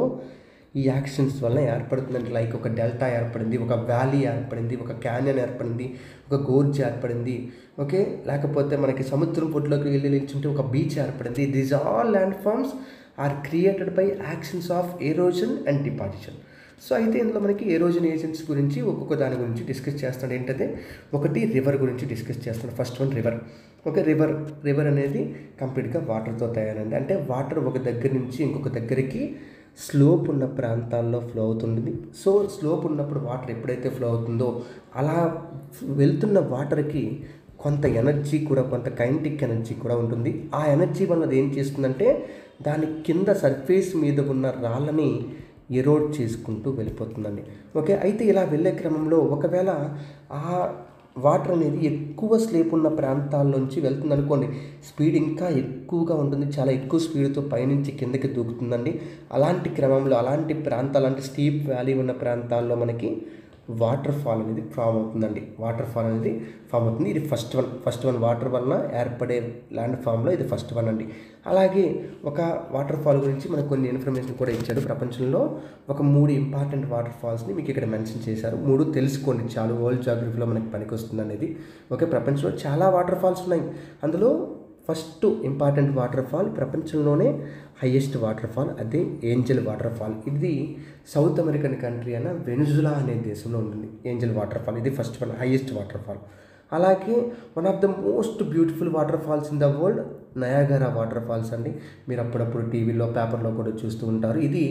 S1: ఈ యాక్షన్స్ వల్ల ఏర్పడుతుందంటే లైక్ ఒక డెల్టా ఏర్పడింది ఒక వ్యాలీ ఏర్పడింది ఒక క్యాన్యన్ ఏర్పడింది ఒక గోర్జ్ ఏర్పడింది ఓకే లేకపోతే మనకి సముద్రం పొట్టులోకి వెళ్ళి నిల్చుంటే ఒక బీచ్ ఏర్పడింది these all land forms are created by actions of erosion and deposition so అయితే ఇందులో మనకి ఎరోజన్ ఏజెంట్స్ గురించి ఒక్కొక్క దాని గురించి డిస్కస్ చేస్తాడు ఏంటంటే ఒకటి రివర్ గురించి డిస్కస్ చేస్తాడు first one river okay river river అనేది కంప్లీట్గా వాటర్తో తయారైంది అంటే వాటర్ ఒక దగ్గర నుంచి ఇంకొక దగ్గరికి స్లోప్ ఉన్న ప్రాంతాల్లో ఫ్లో అవుతుంది సో స్లోప్ ఉన్నప్పుడు వాటర్ ఎప్పుడైతే ఫ్లో అవుతుందో అలా వెళ్తున్న వాటర్కి కొంత ఎనర్జీ కూడా కొంత కైనటిక్ ఎనర్జీ కూడా ఉంటుంది ఆ ఎనర్జీ వల్ల అది ఏం చేస్తుందంటే దాని కింద సర్ఫేస్ మీద ఉన్న రాళ్ళని ఎరోడ్ చేసుకుంటూ వెళ్ళిపోతుందండి ఓకే అయితే ఇలా వెళ్ళే క్రమంలో ఒకవేళ ఆ వాటర్ అనేది ఎక్కువ స్లేప్ ఉన్న ప్రాంతాల్లోంచి వెళ్తుంది అనుకోండి స్పీడ్ ఇంకా ఎక్కువగా ఉంటుంది చాలా ఎక్కువ స్పీడ్తో పైనుంచి కిందకి దూకుతుందండి అలాంటి క్రమంలో అలాంటి ప్రాంతాలు అంటే స్టీప్ వ్యాలీ ఉన్న ప్రాంతాల్లో మనకి వాటర్ ఫాల్ అనేది ఫామ్ అవుతుందండి వాటర్ ఫాల్ అనేది ఫామ్ అవుతుంది ఇది first one first one water వలన ఏర్పడే ల్యాండ్ ఫామ్లో ఇది ఫస్ట్ వన్ అండి అలాగే ఒక వాటర్ ఫాల్ గురించి మనకు కొన్ని ఇన్ఫర్మేషన్ కూడా ఇచ్చాడు ప్రపంచంలో ఒక మూడు ఇంపార్టెంట్ వాటర్ ఫాల్స్ని మీకు ఇక్కడ మెన్షన్ చేశారు మూడు తెలుసుకోండి చాలు వరల్డ్ జాగ్రఫీలో మనకి పనికొస్తుంది అనేది ఓకే ప్రపంచంలో చాలా వాటర్ ఫాల్స్ ఉన్నాయి అందులో ఫస్ట్ ఇంపార్టెంట్ వాటర్ ఫాల్ ప్రపంచంలోనే హయ్యెస్ట్ వాటర్ ఫాల్ అదే ఏంజల్ వాటర్ ఫాల్ ఇది సౌత్ అమెరికన్ కంట్రీ అయిన వెనుజులా అనే దేశంలో ఉంటుంది ఏంజల్ వాటర్ ఫాల్ ఇది first one highest water fall అలాగే one of the most beautiful water falls in the world Niagara water falls అండి మీరు అప్పుడప్పుడు టీవీలో పేపర్లో కూడా చూస్తూ ఉంటారు ఇది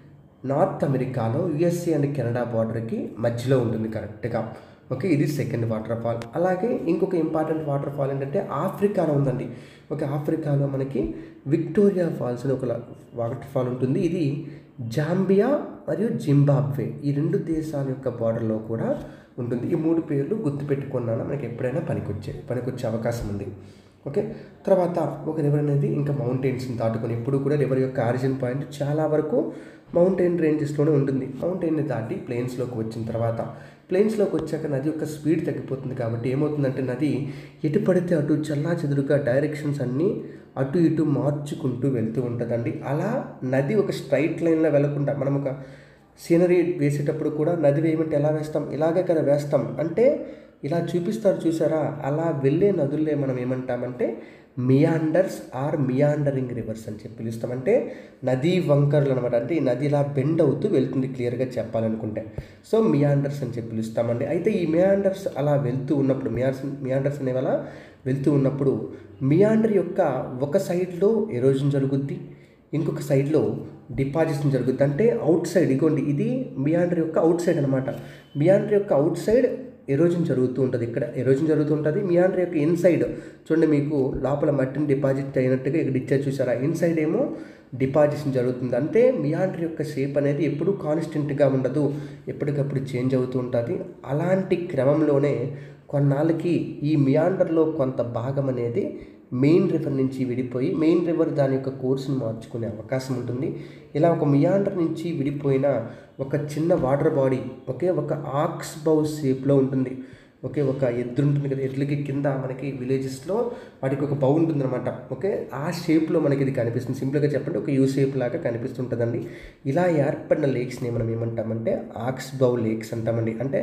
S1: నార్త్ అమెరికాలో యుఎస్ఏ అండ్ కెనడా బార్డర్కి మధ్యలో ఉంటుంది కరెక్ట్గా ఓకే ఇది సెకండ్ వాటర్ ఫాల్ అలాగే ఇంకొక ఇంపార్టెంట్ వాటర్ ఫాల్ ఏంటంటే ఆఫ్రికాలో ఉందండి ఓకే ఆఫ్రికాలో మనకి విక్టోరియా ఫాల్స్ అని ఒక వాటర్ ఫాల్ ఉంటుంది ఇది జాంబియా మరియు జింబాబ్వే ఈ రెండు దేశాల యొక్క బార్డర్లో కూడా ఉంటుంది ఈ మూడు పేర్లు గుర్తుపెట్టుకున్నాను మనకి ఎప్పుడైనా పనికొచ్చే పనికొచ్చే అవకాశం ఉంది ఓకే తర్వాత ఒక రివర్ అనేది ఇంకా మౌంటైన్స్ని దాటుకొని ఎప్పుడు కూడా రివర్ యొక్క ఆరిజిన్ పాయింట్ చాలా వరకు మౌంటైన్ రేంజెస్లోనే ఉంటుంది మౌంటైన్ని దాటి ప్లేన్స్లోకి వచ్చిన తర్వాత ప్లేన్స్లోకి వచ్చాక నది యొక్క స్పీడ్ తగ్గిపోతుంది కాబట్టి ఏమవుతుందంటే నది ఎటు పడితే అటు చల్లా చెదురుగా డైరెక్షన్స్ అన్నీ అటు ఇటు మార్చుకుంటూ వెళ్తూ ఉంటుందండి అలా నది ఒక స్ట్రైట్ లైన్లో వెళ్లకుండా మనం ఒక సీనరీ వేసేటప్పుడు కూడా నది వేయమంటే ఎలా వేస్తాం ఇలాగే కదా వేస్తాం అంటే ఇలా చూపిస్తారు చూసారా అలా వెళ్ళే నదుల్లే మనం ఏమంటామంటే మియాండర్స్ ఆర్ మియాండరింగ్ రివర్స్ అని చెప్పి పిలుస్తామంటే నదీ వంకర్లు అనమాట అంటే ఈ నది ఇలా బెండ్ అవుతూ వెళ్తుంది క్లియర్గా చెప్పాలనుకుంటే సో మియాండర్స్ అని చెప్పి పిలుస్తామండి అయితే ఈ మియాండర్స్ అలా వెళ్తూ ఉన్నప్పుడు మియాండర్స్ మియాండర్స్ అనేవి అలా వెళ్తూ ఉన్నప్పుడు మియాండర్ యొక్క ఒక సైడ్లో ఎరోజన్ జరుగుద్ది ఇంకొక సైడ్లో డిపాజిషన్ జరుగుద్ది అంటే అవుట్ సైడ్ ఇగోండి ఇది మియాండర్ యొక్క అవుట్ సైడ్ అనమాట మియాండర్ యొక్క అవుట్ సైడ్ ఎరోజన్ జరుగుతూ ఉంటుంది ఇక్కడ ఎరోజన్ జరుగుతూ ఉంటుంది మియాండర్ యొక్క ఇన్సైడ్ చూడండి మీకు లోపల మట్టిని డిపాజిట్ అయినట్టుగా ఇక్కడ ఇచ్చారు చూసారా ఇన్సైడ్ ఏమో డిపాజిషన్ జరుగుతుంది అంటే మియాండర్ యొక్క షేప్ అనేది ఎప్పుడూ కాన్స్టెంట్గా ఉండదు ఎప్పటికప్పుడు చేంజ్ అవుతూ ఉంటుంది అలాంటి క్రమంలోనే కొన్నాళ్ళకి ఈ మియాండర్లో కొంత భాగం అనేది మెయిన్ రివర్ నుంచి విడిపోయి మెయిన్ రివర్ దాని యొక్క కోర్సును మార్చుకునే అవకాశం ఉంటుంది ఇలా ఒక మియాండర్ నుంచి విడిపోయిన ఒక చిన్న వాటర్ బాడీ ఒకే ఒక ఆక్స్ బౌ షేప్లో ఉంటుంది ఓకే ఒక ఎద్దు ఉంటుంది కదా ఎడ్లకి కింద మనకి విలేజెస్లో వాటికి ఒక బౌ ఉంటుంది అనమాట ఓకే ఆ షేప్లో మనకి ఇది కనిపిస్తుంది సింపుల్గా చెప్పండి ఒక యూ షేప్ లాగా కనిపిస్తుంటుందండి ఇలా ఏర్పడిన లేక్స్ని మనం ఏమంటామంటే ఆక్స్ బౌ లేక్స్ అంటామండి అంటే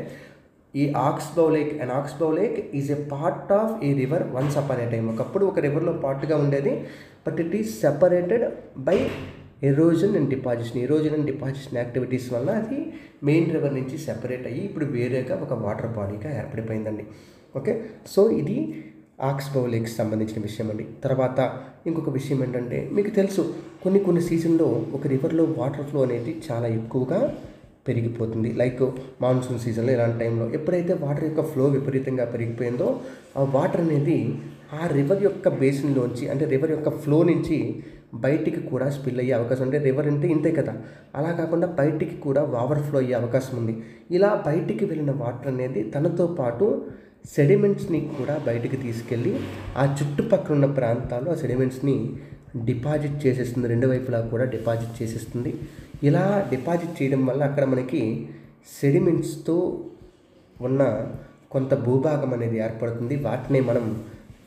S1: ఈ oxbow lake and oxbow lake is a part of ఈ river once upon a time ఒకప్పుడు ఒక రివర్లో పార్ట్గా ఉండేది but it is separated by erosion and deposition erosion and deposition activities వల్ల అది మెయిన్ రివర్ నుంచి సెపరేట్ అయ్యి ఇప్పుడు వేరేగా ఒక వాటర్ బాడీగా ఏర్పడిపోయిందండి ఓకే సో ఇది ఆక్స్బౌ లేక్స్ సంబంధించిన విషయం అండి తర్వాత ఇంకొక విషయం ఏంటంటే మీకు తెలుసు కొన్ని కొన్ని సీజన్లో ఒక రివర్లో వాటర్ ఫ్లో అనేది చాలా ఎక్కువగా పెరిగిపోతుంది లైక్ మాన్సూన్ సీజన్లో ఇలాంటి టైంలో ఎప్పుడైతే వాటర్ యొక్క ఫ్లో విపరీతంగా పెరిగిపోయిందో ఆ వాటర్ అనేది ఆ రివర్ యొక్క బేసిన్లోంచి అంటే రివర్ యొక్క ఫ్లో నుంచి బయటికి కూడా స్పిల్ అయ్యే అవకాశం అంటే రివర్ అంటే ఇంతే కదా అలా కాకుండా బయటికి కూడా ఓవర్ ఫ్లో అయ్యే అవకాశం ఉంది ఇలా బయటికి వెళ్ళిన వాటర్ అనేది తనతో పాటు సెడిమెంట్స్ని కూడా బయటికి తీసుకెళ్ళి ఆ చుట్టుపక్కల ఉన్న ప్రాంతాల్లో ఆ సెడిమెంట్స్ని డిపాజిట్ చేసేస్తుంది రెండు వైపులా కూడా డిపాజిట్ చేసేస్తుంది ఇలా డిపాజిట్ చేయడం వల్ల అక్కడ మనకి సెడిమెంట్స్తో ఉన్న కొంత భూభాగం అనేది ఏర్పడుతుంది వాటిని మనం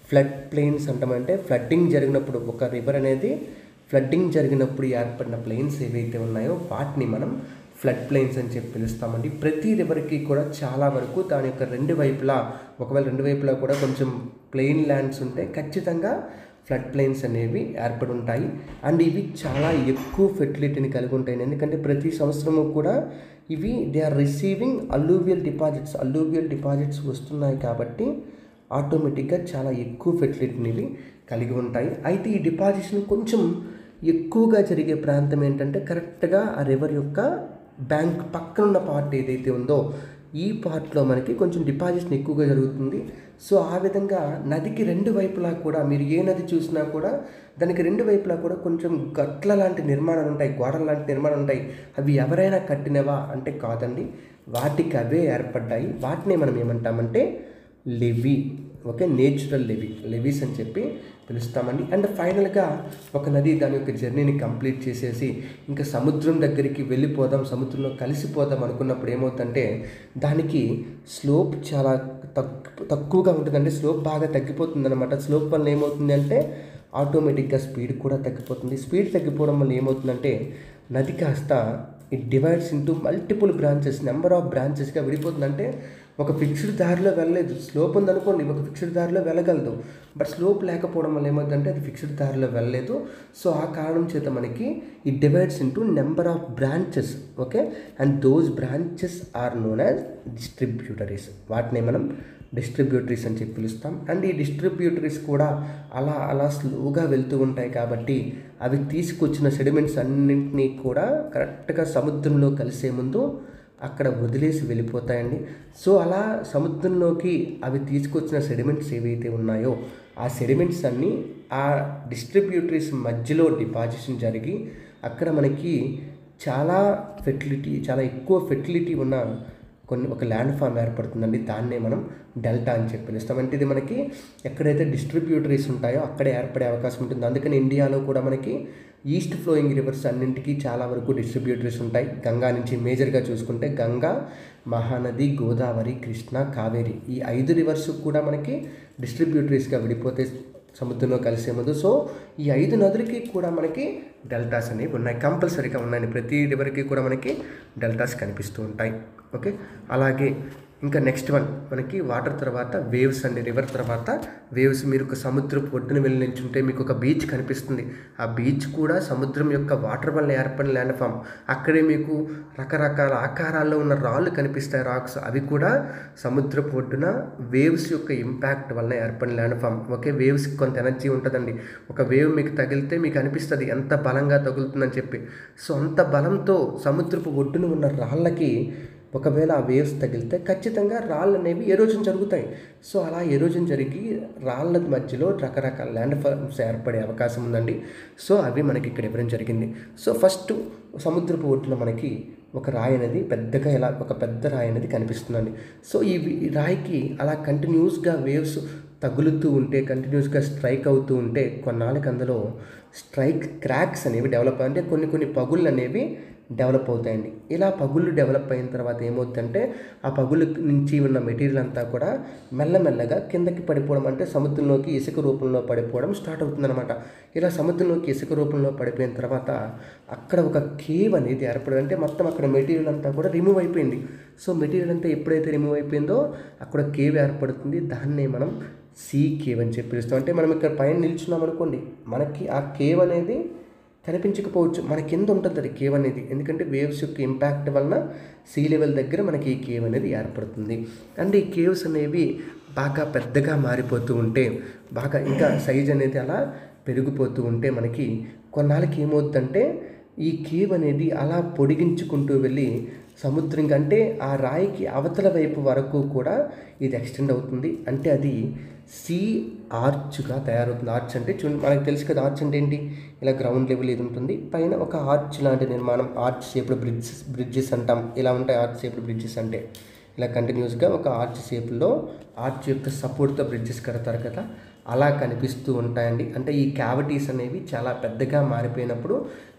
S1: ఫ్లడ్ ప్లేన్స్ అంటామంటే ఫ్లడ్డింగ్ జరిగినప్పుడు ఒక రివర్ అనేది ఫ్లడ్డింగ్ జరిగినప్పుడు ఏర్పడిన ప్లేన్స్ ఏవైతే ఉన్నాయో వాటిని మనం ఫ్లడ్ ప్లేన్స్ అని చెప్పి పిలుస్తామండి ప్రతి రివర్కి కూడా చాలా వరకు దాని యొక్క రెండు వైపులా ఒకవేళ రెండు వైపులా కూడా కొంచెం ప్లెయిన్ ల్యాండ్స్ ఉంటే ఖచ్చితంగా ఫ్లడ్ ప్లేన్స్ అనేవి ఏర్పడి ఉంటాయి అండ్ ఇవి చాలా ఎక్కువ ఫెర్టిలిటీని కలిగి ఉంటాయి ఎందుకంటే ప్రతి సంవత్సరము కూడా ఇవి they are receiving alluvial deposits alluvial deposits వస్తున్నాయి కాబట్టి ఆటోమేటిక్గా చాలా ఎక్కువ ఫెర్టిలిటీని ఇవి కలిగి ఉంటాయి అయితే ఈ డిపాజిట్స్ని కొంచెం ఎక్కువగా జరిగే ప్రాంతం ఏంటంటే కరెక్ట్గా ఆ రివర్ యొక్క బ్యాంక్ పక్కన ఉన్న పార్ట్ ఏదైతే ఉందో ఈ పార్ట్లో మనకి కొంచెం డిపాజిట్స్ ఎక్కువగా జరుగుతుంది సో ఆ విధంగా నదికి రెండు వైపులా కూడా మీరు ఏ నది చూసినా కూడా దానికి రెండు వైపులా కూడా కొంచెం గట్ల లాంటి నిర్మాణాలు ఉంటాయి గోడల లాంటి నిర్మాణాలు ఉంటాయి అవి ఎవరైనా కట్టినవా అంటే కాదండి వాటికి అవే ఏర్పడ్డాయి వాటిని మనం ఏమంటామంటే levee okay natural levee levees అని చెప్పి పిలుస్తామండి అండ్ ఫైనల్గా ఒక నది దాని యొక్క జర్నీని కంప్లీట్ చేసేసి ఇంకా సముద్రం దగ్గరికి వెళ్ళిపోదాం సముద్రంలో కలిసిపోదాం అనుకున్నప్పుడు ఏమవుతుందంటే దానికి స్లోప్ చాలా తక్కు తక్కువగా ఉంటుందంటే స్లోప్ బాగా తగ్గిపోతుంది అనమాట స్లోప్ వల్ల ఏమవుతుంది అంటే ఆటోమేటిక్గా స్పీడ్ కూడా తగ్గిపోతుంది స్పీడ్ తగ్గిపోవడం వల్ల ఏమవుతుందంటే నది కాస్త it divides into multiple branches number of బ్రాంచెస్గా విడిపోతుందంటే ఒక ఫిక్స్డ్ దారిలో వెళ్ళలేదు స్లోప్ ఉందనుకోండి ఒక ఫిక్స్డ్ దారిలో వెళ్ళగలదు బట్ స్లోప్ లేకపోవడం వల్ల ఏమవుతుందంటే అది ఫిక్స్డ్ దారిలో వెళ్ళలేదు సో ఆ కారణం చేత మనకి it divides into number of branches okay and those branches are known as distributaries వాటిని మనం డిస్ట్రిబ్యూటరీస్ అని చెప్పి పిలుస్తాం అండ్ ఈ డిస్ట్రిబ్యూటరీస్ కూడా అలా అలా స్లోగా వెళ్తూ ఉంటాయి కాబట్టి అవి తీసుకొచ్చిన సెడిమెంట్స్ అన్నింటినీ కూడా కరెక్ట్గా సముద్రంలో కలిసే ముందు అక్కడ వదిలేసి వెళ్ళిపోతాయండి సో అలా సముద్రంలోకి అవి తీసుకొచ్చిన సెడిమెంట్స్ ఏవైతే ఉన్నాయో ఆ సెడిమెంట్స్ అన్నీ ఆ డిస్ట్రిబ్యూటరీస్ మధ్యలో డిపాజిషన్ జరిగి అక్కడ మనకి చాలా ఫెర్టిలిటీ చాలా ఎక్కువ ఫెర్టిలిటీ ఉన్న కొన్ని ఒక ల్యాండ్ ఫామ్ ఏర్పడుతుందండి దాన్నే మనం డెల్టా అని చెప్పి పిలుస్తాం అంటే ఇది మనకి ఎక్కడైతే డిస్ట్రిబ్యూటరీస్ ఉంటాయో అక్కడే ఏర్పడే అవకాశం ఉంటుంది అందుకని ఇండియాలో కూడా మనకి ఈస్ట్ ఫ్లోయింగ్ రివర్స్ అన్నింటికి చాలా వరకు డిస్ట్రిబ్యూటరీస్ ఉంటాయి గంగా నుంచి మేజర్గా చూసుకుంటే గంగా మహానది గోదావరి కృష్ణ కావేరి ఈ ఐదు రివర్స్ కూడా మనకి డిస్ట్రిబ్యూటరీస్గా విడిపోతే సముద్రంలో కలిసే ముందు సో ఈ ఐదు నదులకి కూడా మనకి డెల్టాస్ అనేవి ఉన్నాయి కంపల్సరీగా ఉన్నాయి ప్రతి రివర్కి కూడా మనకి డెల్టాస్ కనిపిస్తూ ఉంటాయి ఓకే అలాగే ఇంకా నెక్స్ట్ వన్ మనకి వాటర్ తర్వాత వేవ్స్ అండి రివర్ తర్వాత వేవ్స్ మీరు ఒక సముద్రపు ఒడ్డున వెళ్ళి నిల్చుంటే మీకు ఒక బీచ్ కనిపిస్తుంది ఆ బీచ్ కూడా సముద్రం యొక్క వాటర్ వల్ల ఏర్పడిన ల్యాండ్ ఫామ్ అక్కడే మీకు రకరకాల ఆకారాల్లో ఉన్న రాళ్ళు కనిపిస్తాయి రాక్స్ అవి కూడా సముద్రపు ఒడ్డున వేవ్స్ యొక్క ఇంపాక్ట్ వల్ల ఏర్పడిన ల్యాండ్ ఫామ్ ఓకే వేవ్స్ కొంత ఎనర్జీ ఉంటుందండి ఒక వేవ్ మీకు తగిలితే మీకు అనిపిస్తుంది ఎంత బలంగా తగులుతుందని చెప్పి సో అంత బలంతో సముద్రపు ఒడ్డున ఉన్న రాళ్ళకి ఒకవేళ ఆ వేవ్స్ తగిలితే ఖచ్చితంగా రాళ్ళు అనేవి ఎరోజన్ జరుగుతాయి సో అలా ఎరోజన్ జరిగి రాళ్ళ మధ్యలో రకరకాల ల్యాండ్ ఫార్మ్స్ ఏర్పడే అవకాశం ఉందండి సో అవి మనకి ఇక్కడ ఇవ్వడం జరిగింది సో ఫస్ట్ సముద్రపు ఒడ్డున మనకి ఒక రాయి అనేది పెద్దగా ఇలా ఒక పెద్ద రాయి అనేది కనిపిస్తుందండి సో ఈ ఈ రాయికి అలా కంటిన్యూస్గా వేవ్స్ తగులుతూ ఉంటే కంటిన్యూస్గా స్ట్రైక్ అవుతూ ఉంటే కొన్నాళ్ళకి అందులో స్ట్రైక్ క్రాక్స్ అనేవి డెవలప్ అంటే కొన్ని కొన్ని పగుళ్ళు అనేవి డెవలప్ అవుతాయండి ఇలా పగుళ్ళు డెవలప్ అయిన తర్వాత ఏమవుతుందంటే ఆ పగులు నుంచి ఉన్న మెటీరియల్ అంతా కూడా మెల్లమెల్లగా కిందకి పడిపోవడం అంటే సముద్రంలోకి ఇసుక రూపంలో పడిపోవడం స్టార్ట్ అవుతుందన్నమాట ఇలా సముద్రంలోకి ఇసుక రూపంలో పడిపోయిన తర్వాత అక్కడ ఒక కేవ్ అనేది ఏర్పడదు అంటే మొత్తం అక్కడ మెటీరియల్ అంతా కూడా రిమూవ్ అయిపోయింది సో మెటీరియల్ అంతా ఎప్పుడైతే రిమూవ్ అయిపోయిందో అక్కడ కేవ్ ఏర్పడుతుంది దాన్నే మనం సీ కేవ్ అని చెప్పి పిలుస్తాం అంటే మనం ఇక్కడ పైన నిల్చున్నాం అనుకోండి మనకి ఆ కేవ్ అనేది కనిపించకపోవచ్చు మన కింద ఉంటుంది అది కేవ్ అనేది ఎందుకంటే వేవ్స్ యొక్క ఇంపాక్ట్ వలన సీ లెవెల్ దగ్గర మనకి ఈ కేవ్ అనేది ఏర్పడుతుంది అండ్ ఈ కేవ్స్ అనేవి బాగా పెద్దగా మారిపోతూ ఉంటే బాగా ఇంకా సైజ్ అనేది అలా పెరిగిపోతూ ఉంటే మనకి కొన్నాళ్ళకి ఏమవుతుందంటే ఈ కేవ్ అనేది అలా పొడిగించుకుంటూ వెళ్ళి సముద్రం కంటే ఆ రాయికి అవతల వైపు వరకు కూడా ఇది ఎక్స్టెండ్ అవుతుంది అంటే అది సీ ఆర్చ్గా తయారవుతుంది ఆర్చ్ అంటే చూ మనకు తెలుసు కదా ఆర్చ్ అంటే ఏంటి ఇలా గ్రౌండ్ లెవెల్ ఇది ఉంటుంది పైన ఒక ఆర్చ్ లాంటి నిర్మాణం ఆర్చ్ షేప్డ్ బ్రిడ్జెస్ బ్రిడ్జెస్ అంటాం ఇలా ఉంటాయి ఆర్చ్ షేప్డ్ బ్రిడ్జెస్ అంటే ఇలా కంటిన్యూస్గా ఒక ఆర్చ్ షేప్లో ఆర్చ్ యొక్క సపోర్ట్తో బ్రిడ్జెస్ కడతారు కదా అలా కనిపిస్తూ ఉంటాయండి అంటే ఈ క్యావిటీస్ అనేవి చాలా పెద్దగా మారిపోయినప్పుడు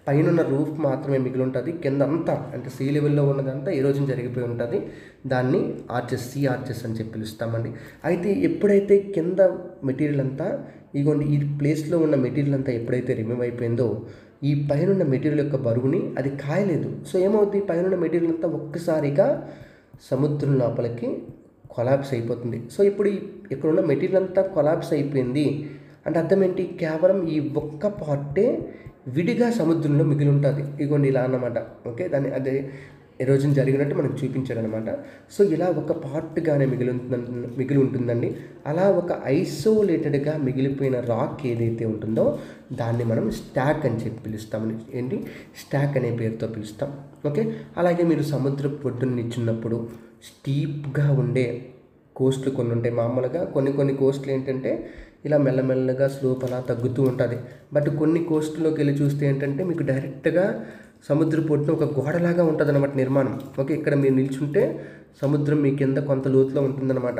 S1: పైన రూఫ్ మాత్రమే మిగిలి ఉంటుంది కింద అంతా అంటే సీ లెవెల్లో ఉన్నదంతా ఎరోజన్ జరిగిపోయి ఉంటుంది దాన్ని ఆర్చెస్ సీ ఆర్చెస్ అని చెప్పి పిలుస్తామండి అయితే ఎప్పుడైతే కింద మెటీరియల్ అంతా ఇగోండి ఈ ప్లేస్లో ఉన్న మెటీరియల్ అంతా ఎప్పుడైతే రిమూవ్ అయిపోయిందో ఈ పైన ఉన్న మెటీరియల్ యొక్క బరువుని అది కాయలేదు సో ఏమవుతుంది పైన ఉన్న మెటీరియల్ అంతా ఒక్కసారిగా సముద్రం లోపలికి కొలాప్స్ అయిపోతుంది సో ఇప్పుడు ఈ ఇక్కడ ఉన్న మెటీరియల్ అంతా కొలాప్స్ అయిపోయింది అంటే అర్థం ఏంటి కేవలం ఈ ఒక్క పార్టే విడిగా సముద్రంలో మిగిలి ఉంటుంది ఇగోండి ఇలా అన్నమాట ఓకే దాన్ని అదే ఎరోజన్ జరిగినట్టు మనకు చూపించారనమాట సో ఇలా ఒక పార్ట్గానే మిగిలి ఉంటుందండి మిగిలి ఉంటుందండి అలా ఒక ఐసోలేటెడ్గా మిగిలిపోయిన రాక్ ఏదైతే ఉంటుందో దాన్ని మనం స్టాక్ అని చెప్పి పిలుస్తామని ఏంటి స్టాక్ అనే పేరుతో పిలుస్తాం ఓకే అలాగే మీరు సముద్ర పొడ్డుని నిచ్చున్నప్పుడు స్టీప్గా ఉండే కోస్ట్లు కొన్ని ఉంటాయి మామూలుగా కొన్ని కొన్ని కోస్ట్లు ఏంటంటే ఇలా మెల్లమెల్లగా స్లోప్ అలా తగ్గుతూ ఉంటుంది బట్ కొన్ని కోస్ట్లోకి వెళ్ళి చూస్తే ఏంటంటే మీకు డైరెక్ట్గా సముద్ర పొట్టున ఒక గోడలాగా ఉంటుంది అనమాట నిర్మాణం ఓకే ఇక్కడ మీరు నిల్చుంటే సముద్రం మీ కింద కొంత లోతులో ఉంటుందన్నమాట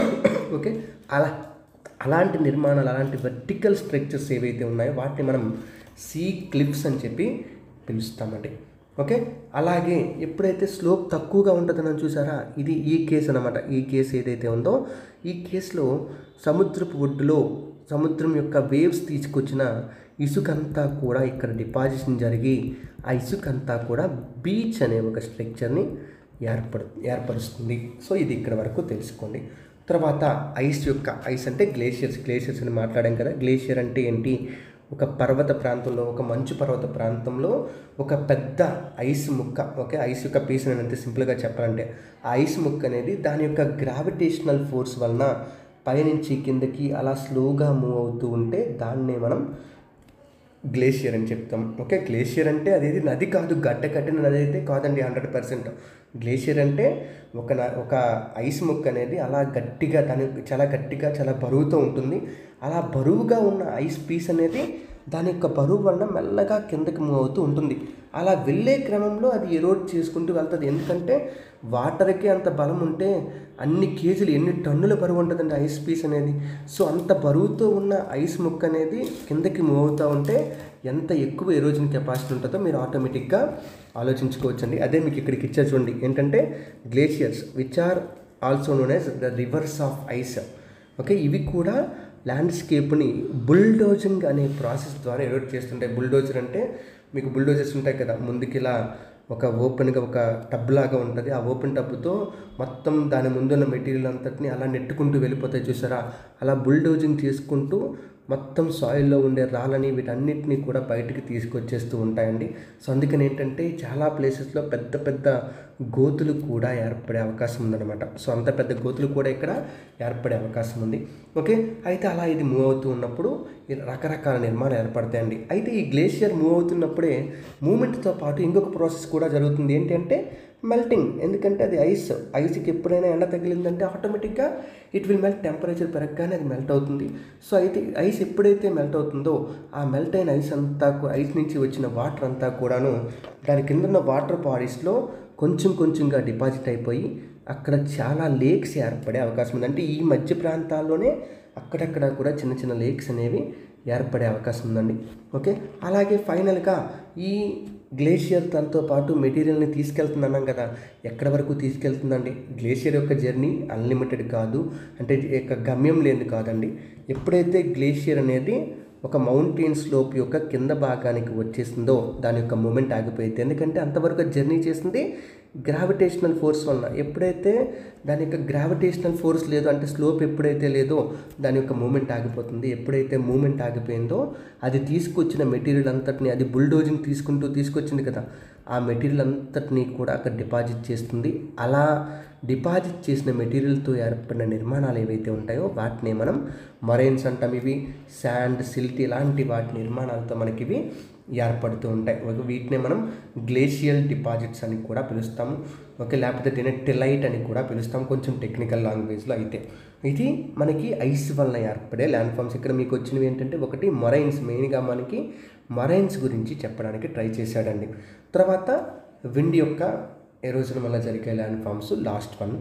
S1: ఓకే అలా అలాంటి నిర్మాణాలు అలాంటి వర్టికల్ స్ట్రక్చర్స్ ఏవైతే ఉన్నాయో వాటిని మనం సీ క్లిప్స్ అని చెప్పి పిలుస్తామండి ఓకే అలాగే ఎప్పుడైతే స్లోప్ తక్కువగా ఉంటుందని చూసారా ఇది ఈ కేసు అనమాట ఈ కేసు ఏదైతే ఉందో ఈ కేసులో సముద్రపు ఒడ్డులో సముద్రం యొక్క వేవ్స్ తీసుకొచ్చిన ఇసుకంతా కూడా ఇక్కడ డిపాజిషన్ జరిగి ఆ ఇసుకంతా కూడా బీచ్ అనే ఒక స్ట్రక్చర్ని ఏర్పడు ఏర్పరుస్తుంది సో ఇది ఇక్కడ వరకు తెలుసుకోండి తర్వాత ఐస్ యొక్క ఐస్ అంటే గ్లేషియర్స్ గ్లేషియర్స్ అని మాట్లాడాం కదా గ్లేషియర్ అంటే ఏంటి ఒక పర్వత ప్రాంతంలో ఒక మంచు పర్వత ప్రాంతంలో ఒక పెద్ద ఐస్ ముక్క ఓకే ఐస్ యొక్క పీస్ అని అంతే సింపుల్గా చెప్పాలంటే ఆ ఐస్ ముక్క అనేది దాని యొక్క గ్రావిటేషనల్ ఫోర్స్ వలన పైనుంచి కిందకి అలా స్లోగా మూవ్ అవుతూ ఉంటే దాన్నే మనం గ్లేషియర్ అని చెప్తాం ఓకే గ్లేషియర్ అంటే అదేది నది కాదు గడ్డ కట్టిన నది అయితే కాదండి హండ్రెడ్ పర్సెంట్ గ్లేషియర్ అంటే ఒక న- ఒక ఐస్ ముక్క అనేది అలా గట్టిగా దాని చాలా గట్టిగా చాలా బరువుతో ఉంటుంది అలా బరువుగా ఉన్న ఐస్ పీస్ అనేది దాని యొక్క బరువు వలన మెల్లగా కిందకి మూవ్ అవుతూ ఉంటుంది అలా వెళ్ళే క్రమంలో అది ఎరోడ్ చేసుకుంటూ వెళ్తుంది ఎందుకంటే వాటర్కి అంత బలం ఉంటే అన్ని కేజీలు ఎన్ని టన్నుల బరువు ఉంటుందండి ఐస్ పీస్ అనేది సో అంత బరువుతో ఉన్న ఐస్ ముక్క అనేది కిందకి మూవ్ అవుతూ ఉంటే ఎంత ఎక్కువ ఎరోజన్ కెపాసిటీ ఉంటుందో మీరు ఆటోమేటిక్గా ఆలోచించుకోవచ్చండి అదే మీకు ఇక్కడికి ఇచ్చారు చూడండి ఏంటంటే glaciers which are also known as the rivers of ice okay ఇవి కూడా ల్యాండ్స్కేప్ని బుల్డోజింగ్ అనే ప్రాసెస్ ద్వారా ఎరోడ్ చేస్తుంటాయి బుల్డోజర్ అంటే మీకు బుల్డోజర్స్ ఉంటాయి కదా ముందుకి ఇలా ఒక ఓపెన్గా ఒక టబ్ లాగా ఉంటుంది ఆ ఓపెన్ టబ్తో మొత్తం దాని ముందున్న మెటీరియల్ అంతటిని అలా నెట్టుకుంటూ వెళ్ళిపోతాయి చూసారా అలా బుల్డోజింగ్ చేసుకుంటూ మొత్తం సాయిల్లో ఉండే రాళ్ళని వీటన్నిటిని కూడా బయటికి తీసుకొచ్చేస్తూ ఉంటాయండి సో అందుకని ఏంటంటే చాలా ప్లేసెస్లో పెద్ద పెద్ద గోతులు కూడా ఏర్పడే అవకాశం ఉందన్నమాట సో అంత పెద్ద గోతులు కూడా ఇక్కడ ఏర్పడే అవకాశం ఉంది ఓకే అయితే అలా ఇది మూవ్ అవుతూ ఉన్నప్పుడు ఈ రకరకాల నిర్మాణాలు ఏర్పడతాయండి అయితే ఈ గ్లేషియర్ మూవ్ అవుతున్నప్పుడే మూమెంట్తో పాటు ఇంకొక ప్రాసెస్ కూడా జరుగుతుంది ఏంటంటే మెల్టింగ్ ఎందుకంటే అది ఐస్ ఐస్కి ఎప్పుడైనా ఎండ తగిలిందంటే ఆటోమేటిక్గా ఇట్ విల్ మెల్ట్ టెంపరేచర్ పెరగగానే అది మెల్ట్ అవుతుంది సో అయితే ఐస్ ఎప్పుడైతే మెల్ట్ అవుతుందో ఆ మెల్ట్ అయిన ఐస్ అంతా కూ- ఐస్ నుంచి వచ్చిన వాటర్ అంతా కూడాను దాని కింద ఉన్న వాటర్ బాడీస్లో కొంచెం కొంచెంగా డిపాజిట్ అయిపోయి అక్కడ చాలా లేక్స్ ఏర్పడే అవకాశం ఉంది అంటే ఈ మధ్య ప్రాంతాల్లోనే అక్కడక్కడ కూడా చిన్న చిన్న లేక్స్ అనేవి ఏర్పడే అవకాశం ఉందండి ఓకే అలాగే ఫైనల్గా ఈ గ్లేషియర్ తనతో పాటు మెటీరియల్ని తీసుకెళ్తుందన్నాం కదా ఎక్కడ వరకు తీసుకెళ్తుందండి గ్లేషియర్ యొక్క జర్నీ అన్లిమిటెడ్ కాదు అంటే యొక్క గమ్యం లేనిది కాదండి ఎప్పుడైతే గ్లేషియర్ అనేది ఒక మౌంటైన్ స్లోప్ యొక్క కింద భాగానికి వచ్చేసిందో దాని యొక్క మూమెంట్ ఆగిపోయింది ఎందుకంటే అంతవరకు జర్నీ చేసింది గ్రావిటేషనల్ ఫోర్స్ వలన ఎప్పుడైతే దాని యొక్క గ్రావిటేషనల్ ఫోర్స్ లేదో అంటే స్లోప్ ఎప్పుడైతే లేదో దాని యొక్క మూమెంట్ ఆగిపోతుంది ఎప్పుడైతే మూమెంట్ ఆగిపోయిందో అది తీసుకొచ్చిన మెటీరియల్ అంతటిని అది బుల్డోజింగ్ తీసుకుంటూ తీసుకొచ్చింది కదా ఆ మెటీరియల్ అంతటిని కూడా అక్కడ డిపాజిట్ చేస్తుంది అలా డిపాజిట్ చేసిన మెటీరియల్తో ఏర్పడిన నిర్మాణాలు ఏవైతే ఉంటాయో వాటిని మనం మరైన్స్ అంటాం ఇవి శాండ్ సిల్ట్ ఇలాంటి వాటి నిర్మాణాలతో మనకి ఇవి ఏర్పడుతూ ఉంటాయి ఒక వీటిని మనం గ్లేషియల్ డిపాజిట్స్ అని కూడా పిలుస్తాము ఓకే లేకపోతే దీన్ని టెలైట్ అని కూడా పిలుస్తాం కొంచెం టెక్నికల్ లాంగ్వేజ్లో అయితే ఇది మనకి ఐస్ వలన ఏర్పడే ల్యాండ్ ఫామ్స్ ఇక్కడ మీకు వచ్చినవి ఏంటంటే ఒకటి మొరైన్స్ మెయిన్గా మనకి మొరైన్స్ గురించి చెప్పడానికి ట్రై చేశాడండి తర్వాత విండ్ యొక్క ఎరోజన్ వల్ల జరిగే land forms last one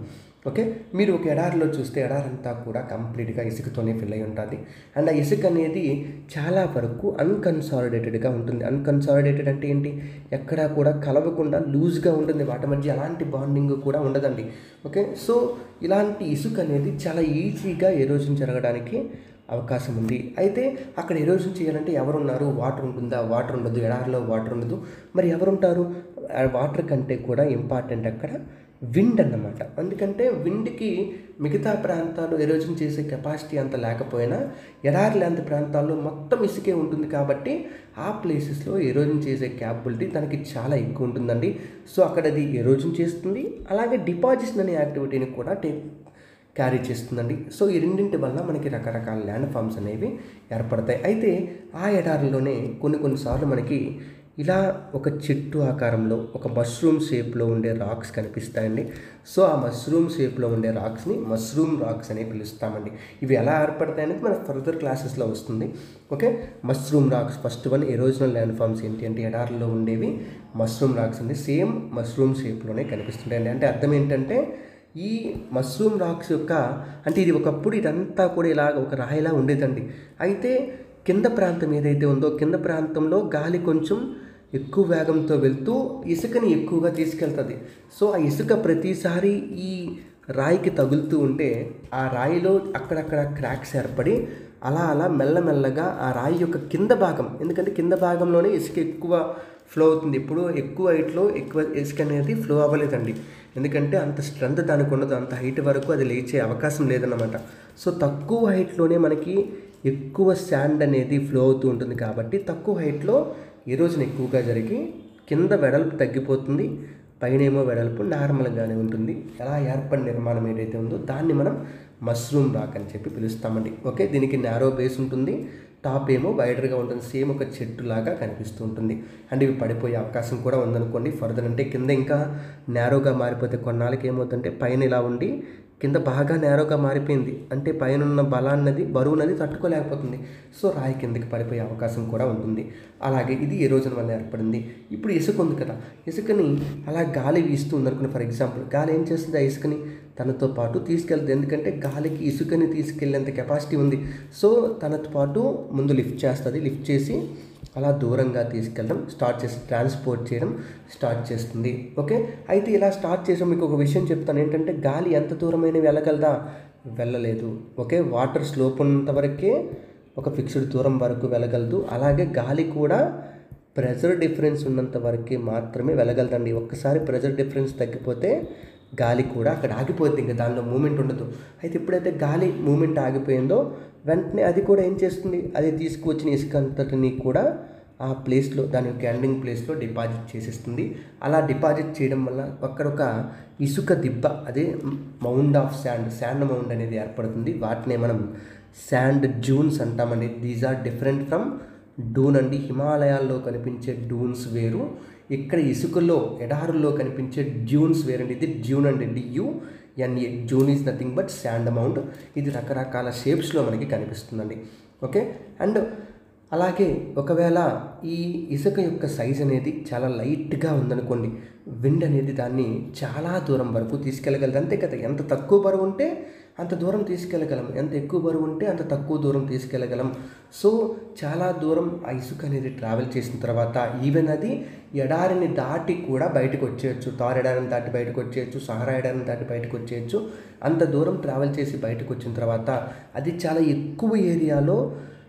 S1: okay మీరు ఒక ఎడారిలో చూస్తే ఎడారంతా కూడా కంప్లీట్గా ఇసుకతోనే ఫిల్ అయి ఉంటుంది అండ్ ఆ ఇసుక అనేది చాలా వరకు అన్కన్సాలిడేటెడ్గా ఉంటుంది అన్కన్సాలిడేటెడ్ అంటే ఏంటి ఎక్కడా కూడా కలవకుండా లూజ్గా ఉంటుంది వాటి మధ్య ఎలాంటి బాండింగ్ కూడా ఉండదండి ఓకే సో ఇలాంటి ఇసుక అనేది చాలా ఈజీగా ఎరోజన్ జరగడానికి అవకాశం ఉంది అయితే అక్కడ ఎరోజన్ చేయాలంటే ఎవరున్నారు వాటర్ ఉంటుందా వాటర్ ఉండదు ఎడారిలో వాటర్ ఉండదు మరి ఎవరుంటారు ఆ వాటర్ కంటే కూడా ఇంపార్టెంట్ అక్కడ విండ్ అన్నమాట ఎందుకంటే విండ్కి మిగతా ప్రాంతాలు ఎరోజన్ చేసే కెపాసిటీ అంత లేకపోయినా ఎడారి లాంటి ప్రాంతాల్లో మొత్తం ఇసుకే ఉంటుంది కాబట్టి ఆ ప్లేసెస్లో ఎరోజన్ చేసే క్యాపబిలిటీ దానికి చాలా ఎక్కువ ఉంటుందండి సో అక్కడ అది ఎరోజన్ చేస్తుంది అలాగే డిపాజిషన్ అనే యాక్టివిటీని కూడా టేక్ క్యారీ చేస్తుందండి సో ఈ రెండింటి వల్ల మనకి రకరకాల ల్యాండ్ ఫామ్స్ అనేవి ఏర్పడతాయి అయితే ఆ ఎడారిలోనే కొన్ని కొన్నిసార్లు మనకి ఇలా ఒక చెట్టు ఆకారంలో ఒక మష్రూమ్ షేప్లో ఉండే రాక్స్ కనిపిస్తాయండి సో ఆ మష్రూమ్ షేప్లో ఉండే రాక్స్ని మష్రూమ్ రాక్స్ అని పిలుస్తామండి ఇవి ఎలా ఏర్పడతాయి అనేది మన ఫర్దర్ క్లాసెస్లో వస్తుంది okay mushroom rocks first one erosional land forms ఏంటి అంటే ఎడారిలో ఉండేవి మష్రూమ్ రాక్స్ అండి సేమ్ మష్రూమ్ షేప్లోనే కనిపిస్తుంటాయండి అంటే అర్థం ఏంటంటే ఈ మష్రూమ్ రాక్స్ యొక్క అంటే ఇది ఒకప్పుడు ఇదంతా కూడా ఇలాగ ఒక రాయిలా ఉండేదండి అయితే కింద ప్రాంతం ఏదైతే ఉందో కింద ప్రాంతంలో గాలి కొంచెం ఎక్కువ వేగంతో వెళ్తూ ఇసుకని ఎక్కువగా తీసుకెళ్తుంది సో ఆ ఇసుక ప్రతిసారి ఈ రాయికి తగులుతూ ఉంటే ఆ రాయిలో అక్కడక్కడ క్రాక్స్ ఏర్పడి అలా అలా మెల్లమెల్లగా ఆ రాయి యొక్క కింద భాగం ఎందుకంటే కింద భాగంలోనే ఇసుక ఎక్కువ ఫ్లో అవుతుంది ఇప్పుడు ఎక్కువ హైట్లో ఎక్కువ ఇసుక అనేది ఫ్లో అవ్వలేదండి ఎందుకంటే అంత స్ట్రెంత్ దానికి ఉండదు అంత హైట్ వరకు అది లేచే అవకాశం లేదన్నమాట సో తక్కువ హైట్లోనే మనకి ఎక్కువ శాండ్ అనేది ఫ్లో అవుతూ ఉంటుంది కాబట్టి తక్కువ హైట్లో ఎరోజన్ ఎక్కువగా జరిగి కింద వెడల్పు తగ్గిపోతుంది పైనేమో వెడల్పు నార్మల్గానే ఉంటుంది అలా ఏర్పడిన నిర్మాణం ఏదైతే ఉందో దాన్ని మనం మష్రూమ్ రాక్ అని చెప్పి పిలుస్తామండి ఓకే దీనికి నారో బేస్ ఉంటుంది టాప్ ఏమో వైడర్గా ఉంటుంది సేమ్ ఒక చెట్టు లాగా కనిపిస్తూ ఉంటుంది అండ్ ఇవి పడిపోయే అవకాశం కూడా ఉందనుకోండి ఫర్దర్ అంటే కింద ఇంకా నేరోగా మారిపోతే కొన్నాళ్ళకి ఏమవుతుందంటే పైన ఇలా ఉండి కింద బాగా నేరోగా మారిపోయింది అంటే పైన ఉన్న బలాన్నది బరువునది తట్టుకోలేకపోతుంది సో రాయి కిందకి పడిపోయే అవకాశం కూడా ఉంటుంది అలాగే ఇది ఏ రోజున వల్ల ఏర్పడింది ఇప్పుడు ఇసుక ఉంది కదా ఇసుకని అలా గాలి వీస్తూ ఉందనుకున్న ఫర్ ఎగ్జాంపుల్ గాలి ఏం చేస్తుంది ఆ ఇసుకని తనతో పాటు తీసుకెళ్తుంది ఎందుకంటే గాలికి ఇసుకని తీసుకెళ్ళేంత కెపాసిటీ ఉంది సో తనతో పాటు ముందు లిఫ్ట్ చేస్తుంది లిఫ్ట్ చేసి అలా దూరంగా తీసుకెళ్ళడం స్టార్ట్ చేసి ట్రాన్స్పోర్ట్ చేయడం స్టార్ట్ చేస్తుంది ఓకే అయితే ఇలా స్టార్ట్ చేసాం మీకు ఒక విషయం చెప్తాను ఏంటంటే గాలి ఎంత దూరమైన వెళ్ళగలదా వెళ్ళలేదు ఓకే వాటర్ స్లోప్ ఉన్నంత వరకే ఒక ఫిక్స్డ్ దూరం వరకు వెళ్ళగలదు అలాగే గాలి కూడా ప్రెజర్ డిఫరెన్స్ ఉన్నంత వరకే మాత్రమే వెళ్ళగలదండి ఒక్కసారి ప్రెజర్ డిఫరెన్స్ తగ్గిపోతే గాలి కూడా అక్కడ ఆగిపోద్ది ఇంకా దానిలో మూమెంట్ ఉండదు అయితే ఎప్పుడైతే గాలి మూమెంట్ ఆగిపోయిందో వెంటనే అది కూడా ఏం చేస్తుంది అది తీసుకువచ్చిన ఇసుక అంతటిని కూడా ఆ ప్లేస్లో దాని యొక్క ఎండింగ్ ప్లేస్లో డిపాజిట్ చేసేస్తుంది అలా డిపాజిట్ చేయడం వల్ల అక్కడ ఒక ఇసుక దిబ్బ అదే mound of sand sand mound అనేది ఏర్పడుతుంది వాటినే మనం శాండ్ జూన్స్ అంటామండి these are different from Doon అండి హిమాలయాల్లో కనిపించే డూన్స్ వేరు ఇక్కడ ఇసుకలో ఎడారుల్లో కనిపించే డ్యూన్స్ వేరండి ఇది డ్యూన్ అండి D U N E dune is nothing but sand amount ఇది రకరకాల షేప్స్లో మనకి కనిపిస్తుందండి ఓకే అండ్ అలాగే ఒకవేళ ఈ ఇసుక యొక్క సైజ్ అనేది చాలా లైట్గా ఉందనుకోండి విండ్ అనేది దాన్ని చాలా దూరం వరకు తీసుకెళ్ళగలదు అంతే కదా ఎంత తక్కువ బరువు ఉంటే అంత దూరం తీసుకెళ్ళగలం ఎంత ఎక్కువ బరువు ఉంటే అంత తక్కువ దూరం తీసుకెళ్ళగలం సో చాలా దూరం ఆ ఇసుక అనేది ట్రావెల్ చేసిన తర్వాత ఈవెన్ అది ఎడారిని దాటి కూడా బయటకు వచ్చేయచ్చు తార్ ఎడారిని దాటి బయటకు వచ్చేయచ్చు సహారా ఎడారిని దాటి బయటకు వచ్చేయచ్చు అంత దూరం ట్రావెల్ చేసి బయటకు వచ్చిన తర్వాత అది చాలా ఎక్కువ ఏరియాలో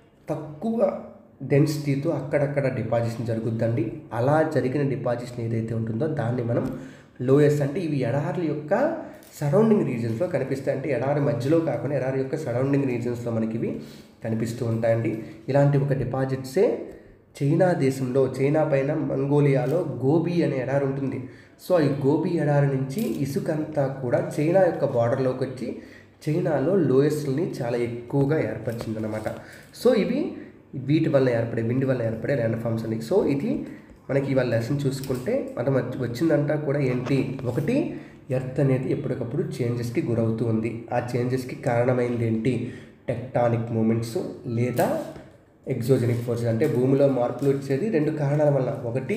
S1: తక్కువ డెన్సిటీతో అక్కడక్కడ డిపాజిషన్ జరుగుద్దండి అలా జరిగిన డిపాజిషన్ ఏదైతే ఉంటుందో దాన్ని మనం లోయెస్ట్ అంటే ఇవి ఎడారి యొక్క సరౌండింగ్ రీజన్స్లో కనిపిస్తాయి అంటే ఎడారి మధ్యలో కాకుండా ఎడారి యొక్క సరౌండింగ్ రీజన్స్లో మనకి ఇవి కనిపిస్తూ ఉంటాయండి ఇలాంటి ఒక డిపాజిట్సే చైనా దేశంలో చైనా పైన మంగోలియాలో గోబీ అనే ఎడారి ఉంటుంది సో ఈ గోబీ ఎడారి నుంచి ఇసుక అంతా కూడా చైనా యొక్క బార్డర్లోకి వచ్చి చైనాలో లోయస్ట్ని చాలా ఎక్కువగా ఏర్పరిచిందనమాట సో ఇవి వీటి వల్ల ఏర్పడే విండ్ వల్ల ఏర్పడే ల్యాండ్ ఫామ్స్ అని సో ఇది మనకి ఇవాళ లెసన్ చూసుకుంటే మనం వచ్చి- వచ్చిందంతా కూడా ఏంటి ఒకటి ఎర్త్ అనేది ఎప్పటికప్పుడు చేంజెస్కి గురవుతూ ఉంది ఆ చేంజెస్కి కారణమైంది ఏంటి టెక్టానిక్ మూమెంట్స్ లేదా ఎగ్జోజెనిక్ ఫోర్సెస్ అంటే భూమిలో మార్పులు వచ్చేది రెండు కారణాల వల్ల ఒకటి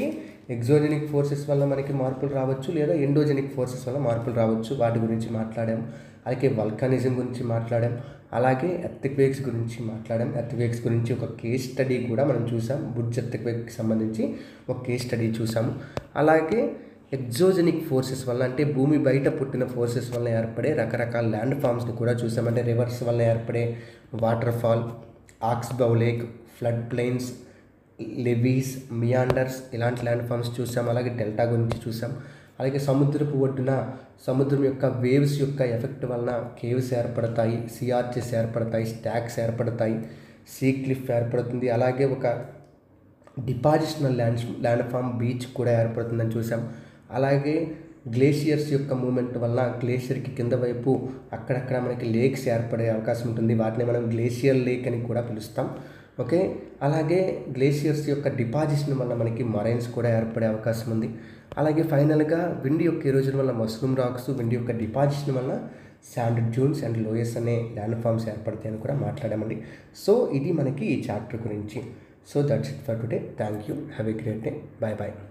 S1: ఎగ్జోజెనిక్ ఫోర్సెస్ వల్ల మనకి మార్పులు రావచ్చు లేదా ఎండోజెనిక్ ఫోర్సెస్ వల్ల మార్పులు రావచ్చు వాటి గురించి మాట్లాడాం అలాగే వల్కానిజం గురించి మాట్లాడాం అలాగే ఎర్త్క్వేక్స్ గురించి మాట్లాడాం ఎర్త్క్వేక్స్ గురించి ఒక కేస్ స్టడీ కూడా మనం చూసాం బుడ్జ్ ఎర్త్క్వేక్కి సంబంధించి ఒక కేస్ స్టడీ చూసాము అలాగే ఎగ్జోజెనిక్ ఫోర్సెస్ వల్ల అంటే భూమి బయట పుట్టిన ఫోర్సెస్ వల్ల ఏర్పడే రకరకాల ల్యాండ్ ఫామ్స్ని కూడా చూసాం అంటే రివర్స్ వల్ల ఏర్పడే water fall ox bow lake flood plains levees meanders ఇలాంటి ల్యాండ్ ఫామ్స్ చూసాం అలాగే డెల్టా గురించి చూసాం అలాగే సముద్రపు ఒడ్డున సముద్రం యొక్క వేవ్స్ యొక్క ఎఫెక్ట్ వలన కేవ్స్ ఏర్పడతాయి సిఆర్చెస్ ఏర్పడతాయి స్టాక్స్ ఏర్పడతాయి సీ క్లిఫ్ ఏర్పడుతుంది అలాగే ఒక depositional land land form beach కూడా ఏర్పడుతుందని చూసాం అలాగే గ్లేషియర్స్ యొక్క మూమెంట్ వల్ల గ్లేషియర్కి కింద వైపు అక్కడక్కడ మనకి లేక్స్ ఏర్పడే అవకాశం ఉంటుంది వాటిని మనం గ్లేషియర్ లేక్ అని కూడా పిలుస్తాం ఓకే అలాగే గ్లేషియర్స్ యొక్క డిపాజిషన్ వల్ల మనకి మరైన్స్ కూడా ఏర్పడే అవకాశం ఉంది అలాగే ఫైనల్గా విండ్ యొక్క ఎరోజన్ వల్ల మష్రూమ్ రాక్స్ విండ్ యొక్క డిపాజిషన్ వల్ల శాండ్ డ్యూన్స్ అండ్ లోయస్ అనే ల్యాండ్ ఫామ్స్ ఏర్పడతాయని కూడా మాట్లాడామండి సో ఇది మనకి ఈ చాప్టర్ గురించి so that's it for today thank you have a great day bye bye